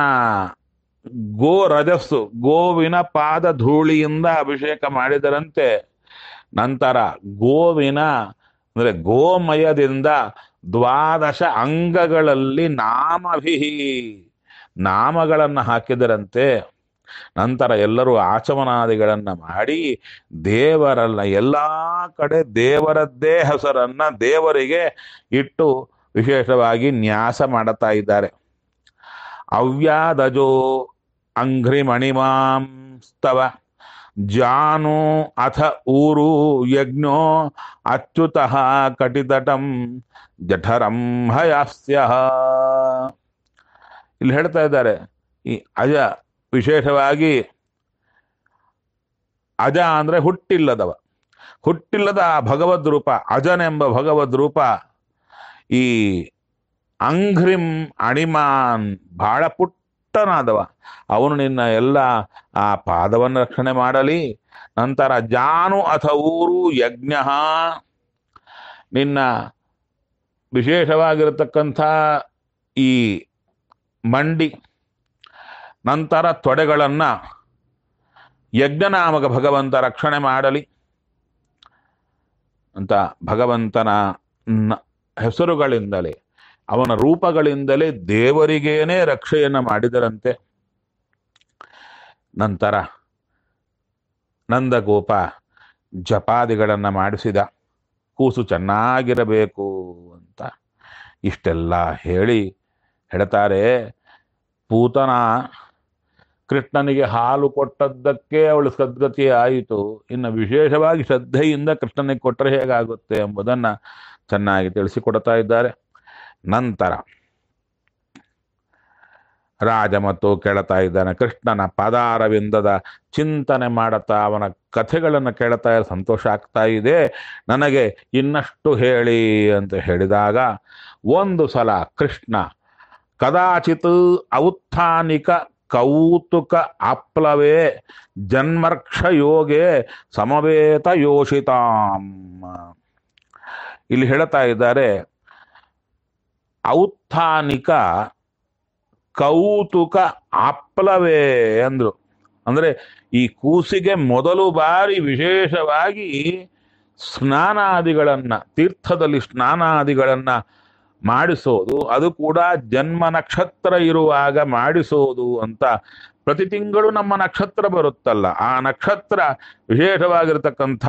ಗೋ ರಜಸ್ಸು ಗೋವಿನ ಪಾದ ಧೂಳಿಯಿಂದ ಅಭಿಷೇಕ ಮಾಡಿದರಂತೆ ನಂತರ ಗೋವಿನ ಅಂದ್ರೆ ಗೋಮಯದಿಂದ ದ್ವಾದಶ ಅಂಗಗಳಲ್ಲಿ ನಾಮಭಿಹಿ ನಾಮಗಳನ್ನು ಹಾಕಿದರಂತೆ ನಂತರ ಎಲ್ಲರೂ ಆಚಮನಾದಿಗಳನ್ನ ಮಾಡಿ ದೇವರಲ್ಲ ಎಲ್ಲಾ ಕಡೆ ದೇವರದ್ದೇ ಹೆಸರನ್ನ ದೇವರಿಗೆ ಇಟ್ಟು ವಿಶೇಷವಾಗಿ ನ್ಯಾಸ ಮಾಡುತ್ತಾ ಇದ್ದಾರೆ ಅವ್ಯಾದಜೋ ಅಂಘ್ರಿ ಮಣಿಮಾಂ ಸ್ತವ ಜಾನು ಅಥ ಊರು ಯಜ್ಞೋ ಅಚ್ಯುತಃ ಕಟಿತಟಂ ಜಠರಂ ಹಯಾಸ್ಯ ಇಲ್ಲಿ ಹೇಳ್ತಾ ಇದ್ದಾರೆ ಈ ಅಜ ವಿಶೇಷವಾಗಿ ಅಜ ಅಂದ್ರೆ ಹುಟ್ಟಿಲ್ಲದವ ಹುಟ್ಟಿಲ್ಲದ ಆ ಭಗವದ್ ರೂಪ ಅಜನೆಂಬ ಭಗವದ್ ರೂಪ ಈ ಅಂಘ್ರಿಂ ಅಣಿಮಾನ್ ಬಹಳ ಪುಟ್ಟನಾದವ ಅವನು ನಿನ್ನ ಎಲ್ಲ ಆ ಪಾದವನ್ನು ರಕ್ಷಣೆ ಮಾಡಲಿ ನಂತರ ಜಾನು ಅಥ ಊರು ಯಜ್ಞ ನಿನ್ನ ವಿಶೇಷವಾಗಿರತಕ್ಕಂಥ ಈ ಮಂಡಿ ನಂತರ ತೊಡೆಗಳನ್ನ ಯಜ್ಞನಾಮಕ ಭಗವಂತ ರಕ್ಷಣೆ ಮಾಡಲಿ ಅಂತ ಭಗವಂತನ ನ- ಹೆಸರುಗಳಿಂದಲೇ ಅವನ ರೂಪಗಳಿಂದಲೇ ದೇವರಿಗೇನೆ ರಕ್ಷೆಯನ್ನ ಮಾಡಿದರಂತೆ ನಂತರ ನಂದಗೋಪ ಜಪಾದಿಗಳನ್ನ ಮಾಡಿಸಿದ ಕೂಸು ಚೆನ್ನಾಗಿರಬೇಕು ಅಂತ ಇಷ್ಟೆಲ್ಲ ಹೇಳಿ ಹೇಳ್ತಾರೆ ಪೂತನ ಕೃಷ್ಣನಿಗೆ ಹಾಲು ಕೊಟ್ಟದ್ದಕ್ಕೆ ಅವಳು ಸದ್ಗತಿ ಆಯಿತು ಇನ್ನು ವಿಶೇಷವಾಗಿ ಶ್ರದ್ಧೆಯಿಂದ ಕೃಷ್ಣನಿಗೆ ಕೊಟ್ಟರೆ ಹೇಗಾಗುತ್ತೆ ಎಂಬುದನ್ನ ಚೆನ್ನಾಗಿ ತಿಳಿಸಿಕೊಡ್ತಾ ಇದ್ದಾರೆ ನಂತರ ರಾಜ ಮತ್ತು ಕೇಳ್ತಾ ಇದ್ದಾನೆ ಕೃಷ್ಣನ ಪದಾರವಿಂದದ ಚಿಂತನೆ ಮಾಡುತ್ತಾ ಅವನ ಕಥೆಗಳನ್ನು ಕೇಳ್ತಾ ಸಂತೋಷ ಆಗ್ತಾ ಇದೆ ನನಗೆ ಇನ್ನಷ್ಟು ಹೇಳಿ ಅಂತ ಹೇಳಿದಾಗ ಒಂದು ಸಲ ಕೃಷ್ಣ ಕದಾಚಿತ್ ಔತ್ಥಾನಿಕ ಕೌತುಕ ಆಪ್ಲವೇ ಜನ್ಮರ್ಕ್ಷ ಯೋಗೆ ಸಮವೇತ ಯೋಷಿತಾಂ ಇಲ್ಲಿ ಹೇಳ್ತಾ ಇದ್ದಾರೆ ಔತ್ಥಾನಿಕ ಕೌತುಕ ಆಪ್ಲವೇ ಅಂದ್ರು ಅಂದ್ರೆ ಈ ಕೂಸಿಗೆ ಮೊದಲು ಬಾರಿ ವಿಶೇಷವಾಗಿ ಸ್ನಾನಾದಿಗಳನ್ನ ತೀರ್ಥದಲ್ಲಿ ಸ್ನಾನಾದಿಗಳನ್ನ ಮಾಡಿಸೋದು ಅದು ಕೂಡ ಜನ್ಮ ನಕ್ಷತ್ರ ಇರುವಾಗ ಮಾಡಿಸೋದು ಅಂತ ಪ್ರತಿ ತಿಂಗಳು ನಮ್ಮ ನಕ್ಷತ್ರ ಬರುತ್ತಲ್ಲ ಆ ನಕ್ಷತ್ರ ವಿಶೇಷವಾಗಿರ್ತಕ್ಕಂಥ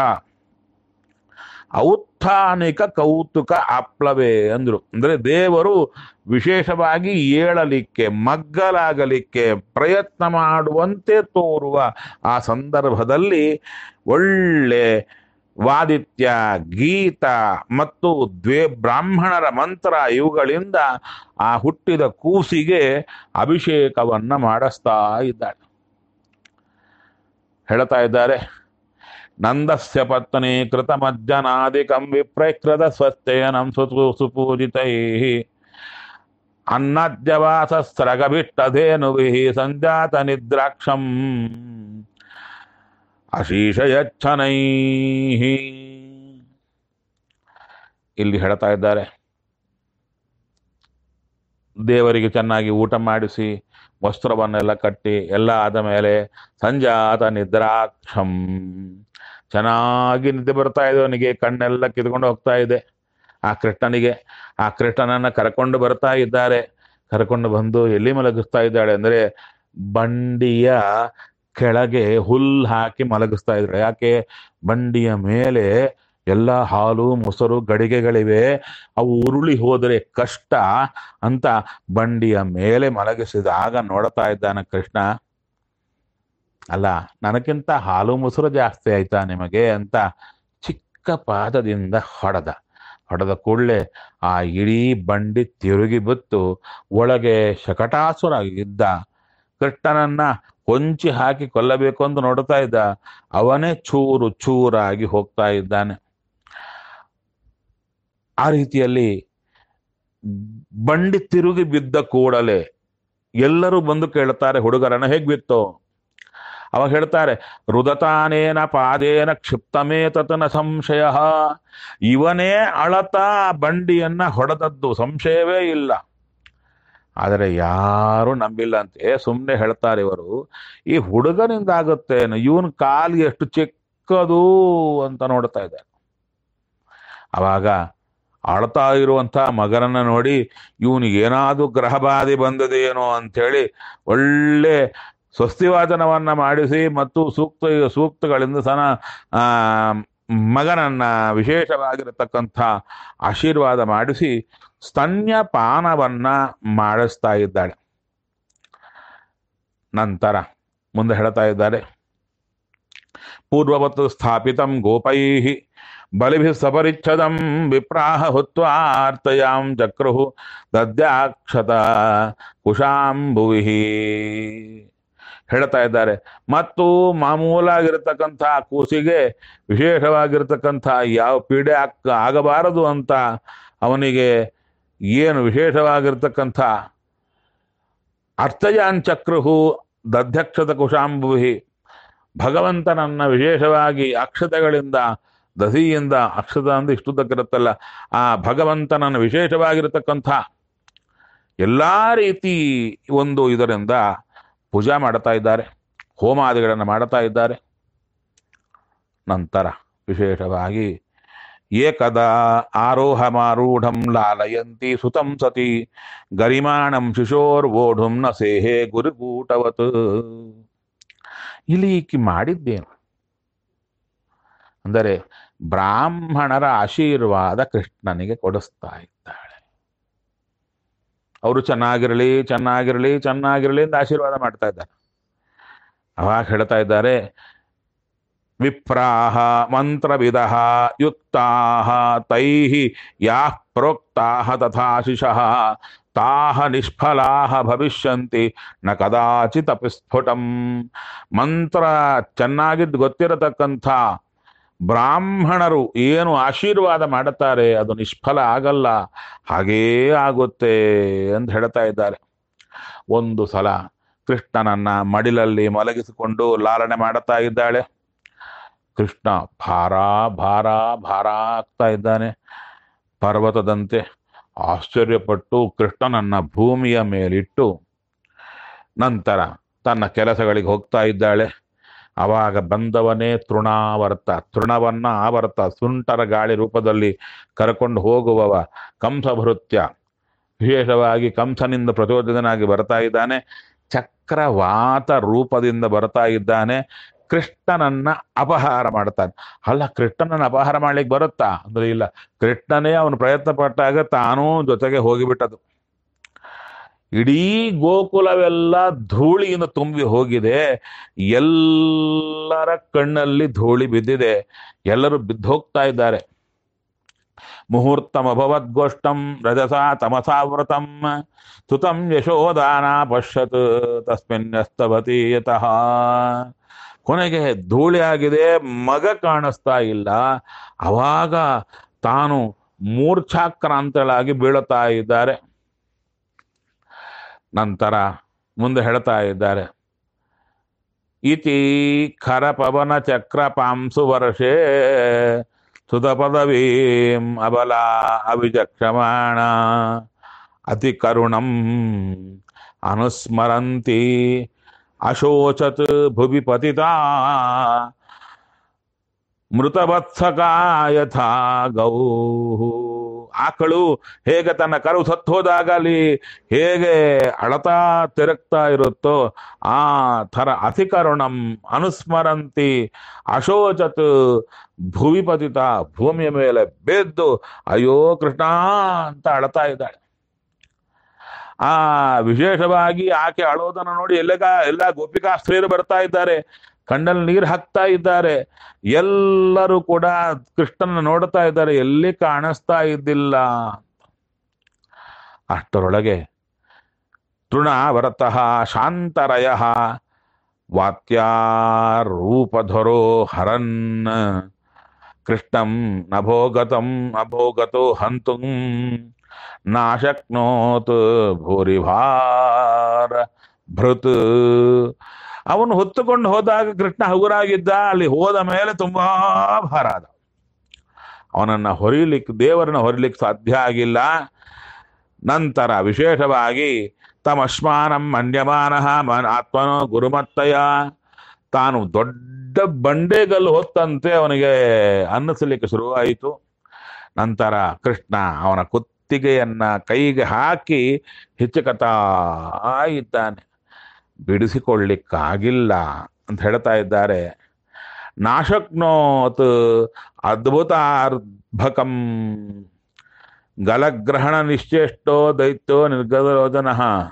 ಔತ್ಥಾನಿಕ ಕೌತುಕ ಆಪ್ಲವೇ ಅಂದ್ರು ಅಂದ್ರೆ ದೇವರು ವಿಶೇಷವಾಗಿ ಏಳಲಿಕ್ಕೆ ಮಗ್ಗಲಾಗಲಿಕ್ಕೆ ಪ್ರಯತ್ನ ಮಾಡುವಂತೆ ತೋರುವ ಆ ಸಂದರ್ಭದಲ್ಲಿ ಒಳ್ಳೆ ವಾದಿತ್ಯ ಗೀತ ಮತ್ತು ದ್ವೇ ಬ್ರಾಹ್ಮಣರ ಮಂತ್ರ ಇವುಗಳಿಂದ ಆ ಹುಟ್ಟಿದ ಕೂಸಿಗೆ ಅಭಿಷೇಕವನ್ನ ಮಾಡಿಸ್ತಾ ಇದ್ದಾಳೆ ಹೇಳ್ತಾ ಇದ್ದಾರೆ ನಂದಸ್ಯ ಪತ್ನಿ ಕೃತಮಜ್ಜನಾದಿಕಂ ವಿಪ್ರಕೃತ ಸ್ವಸ್ಥಯನಂ ಸುತು ಸುಪೂಜಿತೈ ಅನ್ನದ್ಯವಾಸಸ್ರಗಭಿಷ್ಟಧೇನುಭಿ ಸಂಜಾತ ನಿದ್ರಾಕ್ಷಂ ಅಶೀಷಯಚ್ಛನೈ ಇಲ್ಲಿ ಹೇಳ್ತಾ ಇದ್ದಾರೆ ದೇವರಿಗೆ ಚೆನ್ನಾಗಿ ಊಟ ಮಾಡಿಸಿ ವಸ್ತ್ರವನ್ನೆಲ್ಲ ಕಟ್ಟಿ ಎಲ್ಲ ಆದ ಮೇಲೆ ಸಂಜಾತ ನಿದ್ರಾಕ್ಷಂ ಚೆನ್ನಾಗಿ ನಿದ್ದೆ ಬರ್ತಾ ಇದೆ ಅವನಿಗೆ ಕಣ್ಣೆಲ್ಲ ಕಿತ್ಕೊಂಡು ಹೋಗ್ತಾ ಇದೆ ಆ ಕೃಷ್ಣನಿಗೆ ಆ ಕೃಷ್ಣನನ್ನ ಕರ್ಕೊಂಡು ಬರ್ತಾ ಇದ್ದಾರೆ ಕರ್ಕೊಂಡು ಬಂದು ಎಲ್ಲಿ ಮಲಗಿಸ್ತಾ ಇದ್ದಾಳೆ ಅಂದ್ರೆ ಬಂಡಿಯ ಕೆಳಗೆ ಹುಲ್ಲು ಹಾಕಿ ಮಲಗಿಸ್ತಾ ಇದ್ರು ಯಾಕೆ ಬಂಡಿಯ ಮೇಲೆ ಎಲ್ಲ ಹಾಲು ಮೊಸರು ಗಡಿಗೆಗಳಿವೆ ಅವು ಉರುಳಿ ಹೋದರೆ ಕಷ್ಟ ಅಂತ ಬಂಡಿಯ ಮೇಲೆ ಮಲಗಿಸಿದಾಗ ನೋಡ್ತಾ ಇದ್ದಾನೆ ಕೃಷ್ಣ ಅಲ್ಲ ನನಗಿಂತ ಹಾಲು ಮೊಸರು ಜಾಸ್ತಿ ಆಯ್ತಾ ನಿಮಗೆ ಅಂತ ಚಿಕ್ಕ ಪಾದದಿಂದ ಹೊಡೆದ ಹೊಡೆದ ಕೂಡಲೇ ಆ ಇಡೀ ಬಂಡಿ ತಿರುಗಿ ಬಿತ್ತು ಒಳಗೆ ಶಕಟಾಸುರ ಇದ್ದ ಕೃಷ್ಣನನ್ನ ಹೊಂಚಿ ಹಾಕಿ ಕೊಲ್ಲಬೇಕು ಅಂತ ನೋಡ್ತಾ ಇದ್ದ ಅವನೇ ಚೂರು ಚೂರಾಗಿ ಹೋಗ್ತಾ ಇದ್ದಾನೆ ಆ ರೀತಿಯಲ್ಲಿ ಬಂಡಿ ತಿರುಗಿ ಬಿದ್ದ ಕೂಡಲೇ ಎಲ್ಲರೂ ಬಂದು ಕೇಳ್ತಾರೆ ಹುಡುಗರನ್ನ ಹೇಗ್ ಬಿತ್ತು ಅವಾಗ ಹೇಳ್ತಾರೆ ರುದತಾನೇನ ಪಾದೇನ ಕ್ಷಿಪ್ತಮೇ ತತನ ಸಂಶಯ ಇವನೇ ಅಳತಾ ಬಂಡಿಯನ್ನ ಹೊಡೆದದ್ದು ಸಂಶಯವೇ ಇಲ್ಲ ಆದರೆ ಯಾರು ನಂಬಿಲ್ಲ ಅಂತೆ ಸುಮ್ಮನೆ ಹೇಳ್ತಾರೆ ಇವರು ಈ ಹುಡುಗನಿಂದ ಆಗುತ್ತೇನು ಇವನ್ ಕಾಲು ಎಷ್ಟು ಚಿಕ್ಕದು ಅಂತ ನೋಡ್ತಾ ಇದ್ದಾರೆ ಅವಾಗ ಆಳ್ತಾ ಇರುವಂತ ಮಗನನ್ನ ನೋಡಿ ಇವನಿಗೆ ಏನಾದ್ರೂ ಗ್ರಹಬಾಧೆ ಬಂದದೇನೋ ಅಂಥೇಳಿ ಒಳ್ಳೆ ಸ್ವಸ್ತಿವಾಚನವನ್ನ ಮಾಡಿಸಿ ಮತ್ತು ಸೂಕ್ತ ಸೂಕ್ತಗಳಿಂದ ಸನ ಆ ಮಗನನ್ನ ವಿಶೇಷವಾಗಿರತಕ್ಕಂಥ ಆಶೀರ್ವಾದ ಮಾಡಿಸಿ ಸ್ತನ್ಯಪಾನವನ್ನ ಮಾಡಿಸ್ತಾ ಇದ್ದಾಳೆ ನಂತರ ಮುಂದೆ ಹೇಳ್ತಾ ಇದ್ದಾರೆ ಪೂರ್ವವತ್ ಸ್ಥಾಪಿತಂ ಗೋಪೈ ಬಲಿಭಿ ಸಪರಿಚ್ಛದಂ ವಿಪ್ರಾಹ ಹುತ್ವಾರ್ತಯಾಂ ಚಕ್ರುಹು ದದ್ಯಾಕ್ಷತ ಕುಶಾಂಭುವಿ ಹೇಳ್ತಾ ಇದ್ದಾರೆ ಮತ್ತು ಮಾಮೂಲಾಗಿರ್ತಕ್ಕಂಥ ಕೂಸಿಗೆ ವಿಶೇಷವಾಗಿರ್ತಕ್ಕಂಥ ಯಾವ ಪೀಡೆ ಆಕ್ ಆಗಬಾರದು ಅಂತ ಅವನಿಗೆ ಏನು ವಿಶೇಷವಾಗಿರ್ತಕ್ಕಂಥ ಅರ್ಥಯಾನ್ ದಧ್ಯಕ್ಷತ ಕುಶಾಂಭುವಿ ಭಗವಂತನನ್ನ ವಿಶೇಷವಾಗಿ ಅಕ್ಷತೆಗಳಿಂದ ದಸಿಯಿಂದ ಅಕ್ಷತ ಅಂದ್ರೆ ಇಷ್ಟುದ್ದಕ್ಕಿರುತ್ತಲ್ಲ ಆ ಭಗವಂತನನ್ನು ವಿಶೇಷವಾಗಿರತಕ್ಕಂಥ ಎಲ್ಲಾ ರೀತಿ ಒಂದು ಇದರಿಂದ ಪೂಜಾ ಮಾಡ್ತಾ ಇದ್ದಾರೆ ಹೋಮಾದಿಗಳನ್ನು ಮಾಡ್ತಾ ಇದ್ದಾರೆ ನಂತರ ವಿಶೇಷವಾಗಿ ಏಕದಾ ಆರೋಹಮಾರೂಢಂ ಲಾಲಯಂತಿ ಸುತಂ ಸತಿ ಗರಿಮಾಣಂ ಶಿಶೋರ್ವೋಢುಂ ನ ಸೇಹೆ ಗುರುಗೂಟವತ್ ಇಲ್ಲಿ ಈಕಿ ಮಾಡಿದ್ದೇನು ಅಂದರೆ ಬ್ರಾಹ್ಮಣರ ಆಶೀರ್ವಾದ ಕೃಷ್ಣನಿಗೆ ಕೊಡಿಸ್ತಾ ಇದ್ದಾಳೆ ಅವರು ಚೆನ್ನಾಗಿರಲಿ ಚೆನ್ನಾಗಿರಲಿ ಚೆನ್ನಾಗಿರಲಿ ಅಂತ ಆಶೀರ್ವಾದ ಮಾಡ್ತಾ ಇದ್ದಾರೆ ಅವಾಗ ಹೇಳ್ತಾ ಇದ್ದಾರೆ ವಿಪ್ರಾಹ ಮಂತ್ರವಿದ ಯುಕ್ತಾ ತೈಃ ಯಾಃ ಪ್ರೋಕ್ತಾಃ ತಥಾಶಿಷಃ ತಾಹ ನಿಷ್ಫಲಾಹ ಭವಿಷ್ಯಂತಿ ನ ಕದಾಚಿತ್ ಅಪಿ ಸ್ಫುಟಂ ಮಂತ್ರ ಚೆನ್ನಾಗಿದ್ದು ಗೊತ್ತಿರತಕ್ಕಂಥ ಬ್ರಾಹ್ಮಣರು ಏನು ಆಶೀರ್ವಾದ ಮಾಡುತ್ತಾರೆ ಅದು ನಿಷ್ಫಲ ಆಗಲ್ಲ ಹಾಗೇ ಆಗುತ್ತೆ ಅಂತ ಹೇಳ್ತಾ ಇದ್ದಾರೆ ಒಂದು ಸಲ ಕೃಷ್ಣನನ್ನ ಮಡಿಲಲ್ಲಿ ಮಲಗಿಸಿಕೊಂಡು ಲಾಲನೆ ಮಾಡುತ್ತಾ ಇದ್ದಾಳೆ ಕೃಷ್ಣ ಭಾರ ಭಾರ ಭಾರ ಆಗ್ತಾ ಇದ್ದಾನೆ ಪರ್ವತದಂತೆ ಆಶ್ಚರ್ಯಪಟ್ಟು ಕೃಷ್ಣನನ್ನ ಭೂಮಿಯ ಮೇಲಿಟ್ಟು ನಂತರ ತನ್ನ ಕೆಲಸಗಳಿಗೆ ಹೋಗ್ತಾ ಇದ್ದಾಳೆ ಅವಾಗ ಬಂದವನೇ ತೃಣಾವರ್ತ ತೃಣವನ್ನ ಆವರ್ತ ಸುಂಟರ ಗಾಳಿ ರೂಪದಲ್ಲಿ ಕರ್ಕೊಂಡು ಹೋಗುವವ ಕಂಸಭೃತ್ಯ ವಿಶೇಷವಾಗಿ ಕಂಸನಿಂದ ಪ್ರಚೋದಿತನಾಗಿ ಬರ್ತಾ ಇದ್ದಾನೆ ಚಕ್ರವಾತ ರೂಪದಿಂದ ಬರ್ತಾ ಇದ್ದಾನೆ ಕೃಷ್ಣನನ್ನ ಅಪಹಾರ ಮಾಡ್ತಾನೆ ಅಲ್ಲ ಕೃಷ್ಣನನ್ನ ಅಪಹಾರ ಮಾಡ್ಲಿಕ್ಕೆ ಬರುತ್ತಾ ಅಂದ್ರೆ ಇಲ್ಲ ಕೃಷ್ಣನೇ ಅವನು ಪ್ರಯತ್ನ ಪಟ್ಟಾಗ ತಾನೂ ಜೊತೆಗೆ ಹೋಗಿಬಿಟ್ಟದು ಇಡೀ ಗೋಕುಲವೆಲ್ಲ ಧೂಳಿಯಿಂದ ತುಂಬಿ ಹೋಗಿದೆ ಎಲ್ಲರ ಕಣ್ಣಲ್ಲಿ ಧೂಳಿ ಬಿದ್ದಿದೆ ಎಲ್ಲರೂ ಬಿದ್ದು ಹೋಗ್ತಾ ಇದ್ದಾರೆ ಮುಹೂರ್ತಮಭವದ್ಗೋಷ್ಟಂ ರಜಸಾ ತಮಸಾವೃತಂ ಸುತಂ ಯಶೋದಾನ ಪಶ್ಯತ್ ತಸ್ಮಿನ್ಯಸ್ತವತಿ ಯತಃ ಕೊನೆಗೆ ಧೂಳಿ ಆಗಿದೆ ಮಗ ಕಾಣಿಸ್ತಾ ಇಲ್ಲ ಅವಾಗ ತಾನು ಮೂರ್ಛಾಕ್ರಾಂತಳಾಗಿ ಬೀಳುತ್ತಾ ಇದ್ದಾರೆ ನಂತರ ಮುಂದೆ ಹೇಳ್ತಾ ಇದ್ದಾರೆ ಇತಿ ಖರ ಪವನ ಚಕ್ರ ಪಾಂಸು ವರ್ಷೇ ಸುತ ಪದವೀಂ ಅಬಲ ಅವಿಚಕ್ಷಮಾಣ ಅತಿ ಕರುಣಂ ಅನುಸ್ಮರಂತಿ ಅಶೋಚತ್ ಭುವಿ ಪತಿತಾ ಮೃತವತ್ಸಕ ಯಥಾ ಗೌ ಆಕಳು ಹೇಗೆ ತನ್ನ ಕರು ಸತ್ತೋದಾಗ ಅಲ್ಲಿ ಹೇಗೆ ಅಳತಾ ತಿರುಗ್ತಾ ಇರುತ್ತೋ ಆ ಥರ ಅತಿಕರುಣಂ ಅನುಸ್ಮರಂತಿ ಅಶೋಚತ್ ಭುವಿ ಪತಿತ ಭೂಮಿಯ ಮೇಲೆ ಬೆದ್ದು ಅಯ್ಯೋ ಕೃಷ್ಣ ಅಂತ ಅಳತಾ ಇದ್ದಾಳೆ ಆ ವಿಶೇಷವಾಗಿ ಆಕೆ ಅಳೋದನ್ನು ನೋಡಿ ಎಲ್ಲಗ ಎಲ್ಲ ಗೋಪಿಕಾಸ್ತ್ರೀಯರು ಬರ್ತಾ ಇದ್ದಾರೆ ಕಣ್ಣಲ್ಲಿ ನೀರು ಹಾಕ್ತಾ ಇದ್ದಾರೆ ಎಲ್ಲರೂ ಕೂಡ ಕೃಷ್ಣನ ನೋಡ್ತಾ ಇದ್ದಾರೆ ಎಲ್ಲಿ ಕಾಣಿಸ್ತಾ ಇದ್ದಿಲ್ಲ ಅಷ್ಟರೊಳಗೆ ತೃಣಾವರತಃ ಶಾಂತರಯ ವಾತ್ಯಾರೂಪಧರೋ ಹರನ್ ಕೃಷ್ಣಂ ನಭೋಗತಂ ಅಭೋಗತೋ ಹಂತು ನಾಶಕ್ನೋತ್ ಭೂರಿಭಾರ ಭೃತ್ ಅವನು ಹೊತ್ತುಕೊಂಡು ಹೋದಾಗ ಕೃಷ್ಣ ಹಗುರಾಗಿದ್ದ ಅಲ್ಲಿ ಹೋದ ಮೇಲೆ ತುಂಬಾ ಭಾರ ಆದ ಅವನನ್ನ ಹೊರಿಲಿಕ್ಕೆ ದೇವರನ್ನ ಹೊರಿಲಿಕ್ಕೆ ಸಾಧ್ಯ ಆಗಿಲ್ಲ ನಂತರ ವಿಶೇಷವಾಗಿ ತಮಶ್ಮಾನಂ ಮನ್ಯಮಾನ ಆತ್ಮನೋ ಗುರುಮತ್ತಯ ತಾನು ದೊಡ್ಡ ಬಂಡೆಗಲ್ಲು ಹೊತ್ತಂತೆ ಅವನಿಗೆ ಅನ್ನಿಸಲಿಕ್ಕೆ ಶುರುವಾಯಿತು ನಂತರ ಕೃಷ್ಣ ಅವನ ಕುತ್ತಿಗೆಯನ್ನ ಕೈಗೆ ಹಾಕಿ ಹಿಚ್ಚಕತಾ ಇದ್ದಾನೆ ಬಿಡಿಸಿಕೊಳ್ಳಿಕ್ಕಾಗಿಲ್ಲ ಅಂತ ಹೇಳ್ತಾ ಇದ್ದಾರೆ ನಾಶಕ್ನೋತ್ ಅದ್ಭುತಾರ್ಭಕಂ ಗಲಗ್ರಹಣ ನಿಶ್ಚೇಷ್ಟೋ ದೈತ್ಯೋ ನಿರ್ಗದರೋಧನ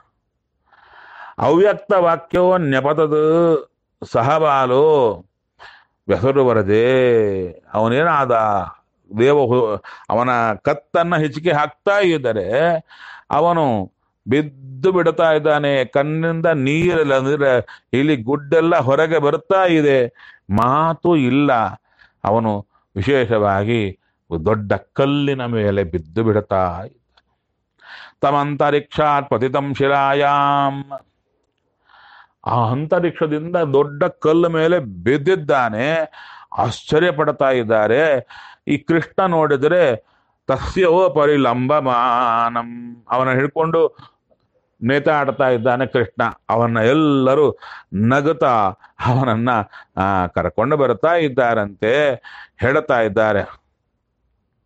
ಅವ್ಯಕ್ತ ವಾಕ್ಯೋ ನ್ಯಪತದು ಸಹಬಾಲು ಹೆಸರು ಬರದೆ ಅವನೇನಾದ ದೇವ ಹು- ಅವನ ಕತ್ತನ್ನ ಹೆಚ್ಚಿಗೆ ಹಾಕ್ತಾ ಇದ್ದರೆ ಅವನು ಬಿದ್ದು ಬಿಡ್ತಾ ಇದ್ದಾನೆ ಕಣ್ಣಿಂದ ನೀರೆಲ್ಲ ಅಂದ್ರೆ ಇಲ್ಲಿ ಗುಡ್ಡೆಲ್ಲ ಹೊರಗೆ ಬರ್ತಾ ಇದೆ ಮಾತು ಇಲ್ಲ ಅವನು ವಿಶೇಷವಾಗಿ ದೊಡ್ಡ ಕಲ್ಲಿನ ಮೇಲೆ ಬಿದ್ದು ಬಿಡ್ತಾ ಇದ್ದಾನೆ ತಮಂತರಿಕ್ಷಾತ್ ಪತಿತಂ ಶಿಲಾಯಾಮ್ ಆ ಅಂತರಿಕ್ಷದಿಂದ ದೊಡ್ಡ ಕಲ್ಲು ಮೇಲೆ ಬಿದ್ದಿದ್ದಾನೆ ಆಶ್ಚರ್ಯ ಪಡ್ತಾ ಇದ್ದಾರೆ ಈ ಕೃಷ್ಣ ನೋಡಿದರೆ ತಸ್ಯೋ ಪರಿಲಂಬಮಾನಂ ಅವನ ಹಿಡ್ಕೊಂಡು ನೇತಾಡ್ತಾ ಇದ್ದಾನೆ ಕೃಷ್ಣ ಅವನ್ನ ಎಲ್ಲರೂ ನಗುತ್ತಾ ಅವನನ್ನ ಆ, ಕರ್ಕೊಂಡು ಬರ್ತಾ ಇದ್ದಾರಂತೆ ಹೇಳ್ತಾ ಇದ್ದಾರೆ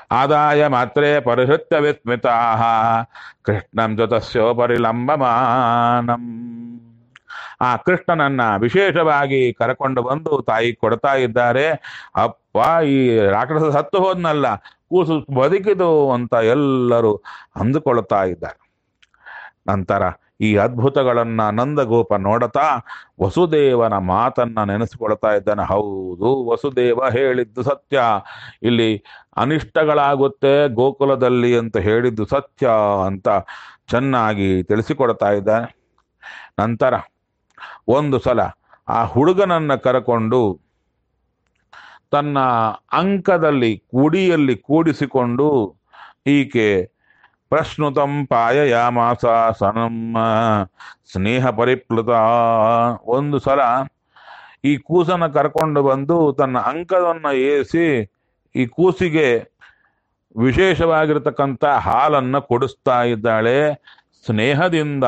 ಆದಾಯ ಮಾತ್ರೇ ಪರಿಹೃತ್ಯ ವಿಸ್ಮಿತಾ ಕೃಷ್ಣಂ ಜೊತಸ್ಯೋಪರಿಲಂಬಮಾನಂ ಆ ಕೃಷ್ಣನನ್ನ ವಿಶೇಷವಾಗಿ ಕರಕೊಂಡು ಬಂದು ತಾಯಿ ಕೊಡ್ತಾ ಇದ್ದಾರೆ ಅಪ್ಪ ಈ ರಾಕ್ಷಸ ಸತ್ತು ಹೋದ್ನಲ್ಲ ಕೂಸು ಬದುಕಿದು ಅಂತ ಎಲ್ಲರೂ ಅಂದುಕೊಳ್ತಾ ಇದ್ದಾರೆ ನಂತರ ಈ ಅದ್ಭುತಗಳನ್ನ ನಂದಗೋಪ ನೋಡತಾ ವಸುದೇವನ ಮಾತನ್ನ ನೆನೆಸಿಕೊಳ್ತಾ ಇದ್ದಾನೆ ಹೌದು ವಸುದೇವ ಹೇಳಿದ್ದು ಸತ್ಯ ಇಲ್ಲಿ ಅನಿಷ್ಟಗಳಾಗುತ್ತೆ ಗೋಕುಲದಲ್ಲಿ ಅಂತ ಹೇಳಿದ್ದು ಸತ್ಯ ಅಂತ ಚೆನ್ನಾಗಿ ತಿಳಿಸಿಕೊಡ್ತಾ ಇದ್ದಾನೆ ನಂತರ ಒಂದು ಸಲ ಆ ಹುಡುಗನನ್ನ ಕರಕೊಂಡು ತನ್ನ ಅಂಕದಲ್ಲಿ ಕುಡಿಯಲ್ಲಿ ಕೂಡಿಸಿಕೊಂಡು ಈಕೆ ಪ್ರಶ್ನುತಂ ಪಾಯಯಾಮಾಸ ಸನಮ್ಮ ಸ್ನೇಹ ಪರಿಪ್ಲುತ ಒಂದು ಸಲ ಈ ಕೂಸನ್ನ ಕರ್ಕೊಂಡು ಬಂದು ತನ್ನ ಅಂಕವನ್ನು ಏರಿಸಿ ಈ ಕೂಸಿಗೆ ವಿಶೇಷವಾಗಿರತಕ್ಕಂಥ ಹಾಲನ್ನ ಕೊಡಿಸ್ತಾ ಇದ್ದಾಳೆ ಸ್ನೇಹದಿಂದ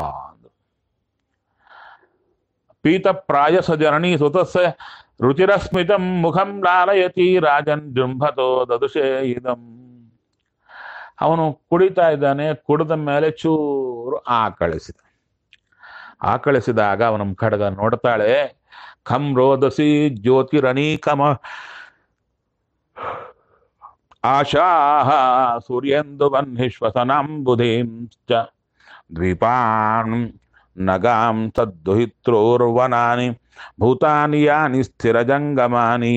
ಪೀತ ಪ್ರಾಯಸ ಜನನಿ ಸುತಸ್ಸ ರುಚಿರಸ್ಮಿತಂ ಮುಖಂ ಲಾಲಯತಿ ರಾಜನ್ ಜೃಂಭತೋ ದದುಷೆ ಇದಂ ಅವನು ಕುಡಿತಾ ಇದ್ದಾನೆ ಕುಡಿದ ಮೇಲೆ ಚೂರು ಆಕಳಿಸಿದ ಆಕಳಿಸಿದಾಗ ಅವನ ಖಡ್ಗ ನೋಡ್ತಾಳೆ ಖಂ ರೋದಸಿ ಜ್ಯೋತಿರನೀಕಮ ಆಶಾಹ ಸೂರ್ಯೇಂದು ಬನ್ಹಿಶ್ವಸನಾಂಬುಧೀಂಶ್ಚ ದ್ವೀಪಾನ್ ನಗಾಂ ತದ್ದುಹಿತ್ರೋರ್ವನಾನಿ ಭೂತಾನಿ ಯಾನಿ ಸ್ಥಿರಜಂಗಮಾನಿ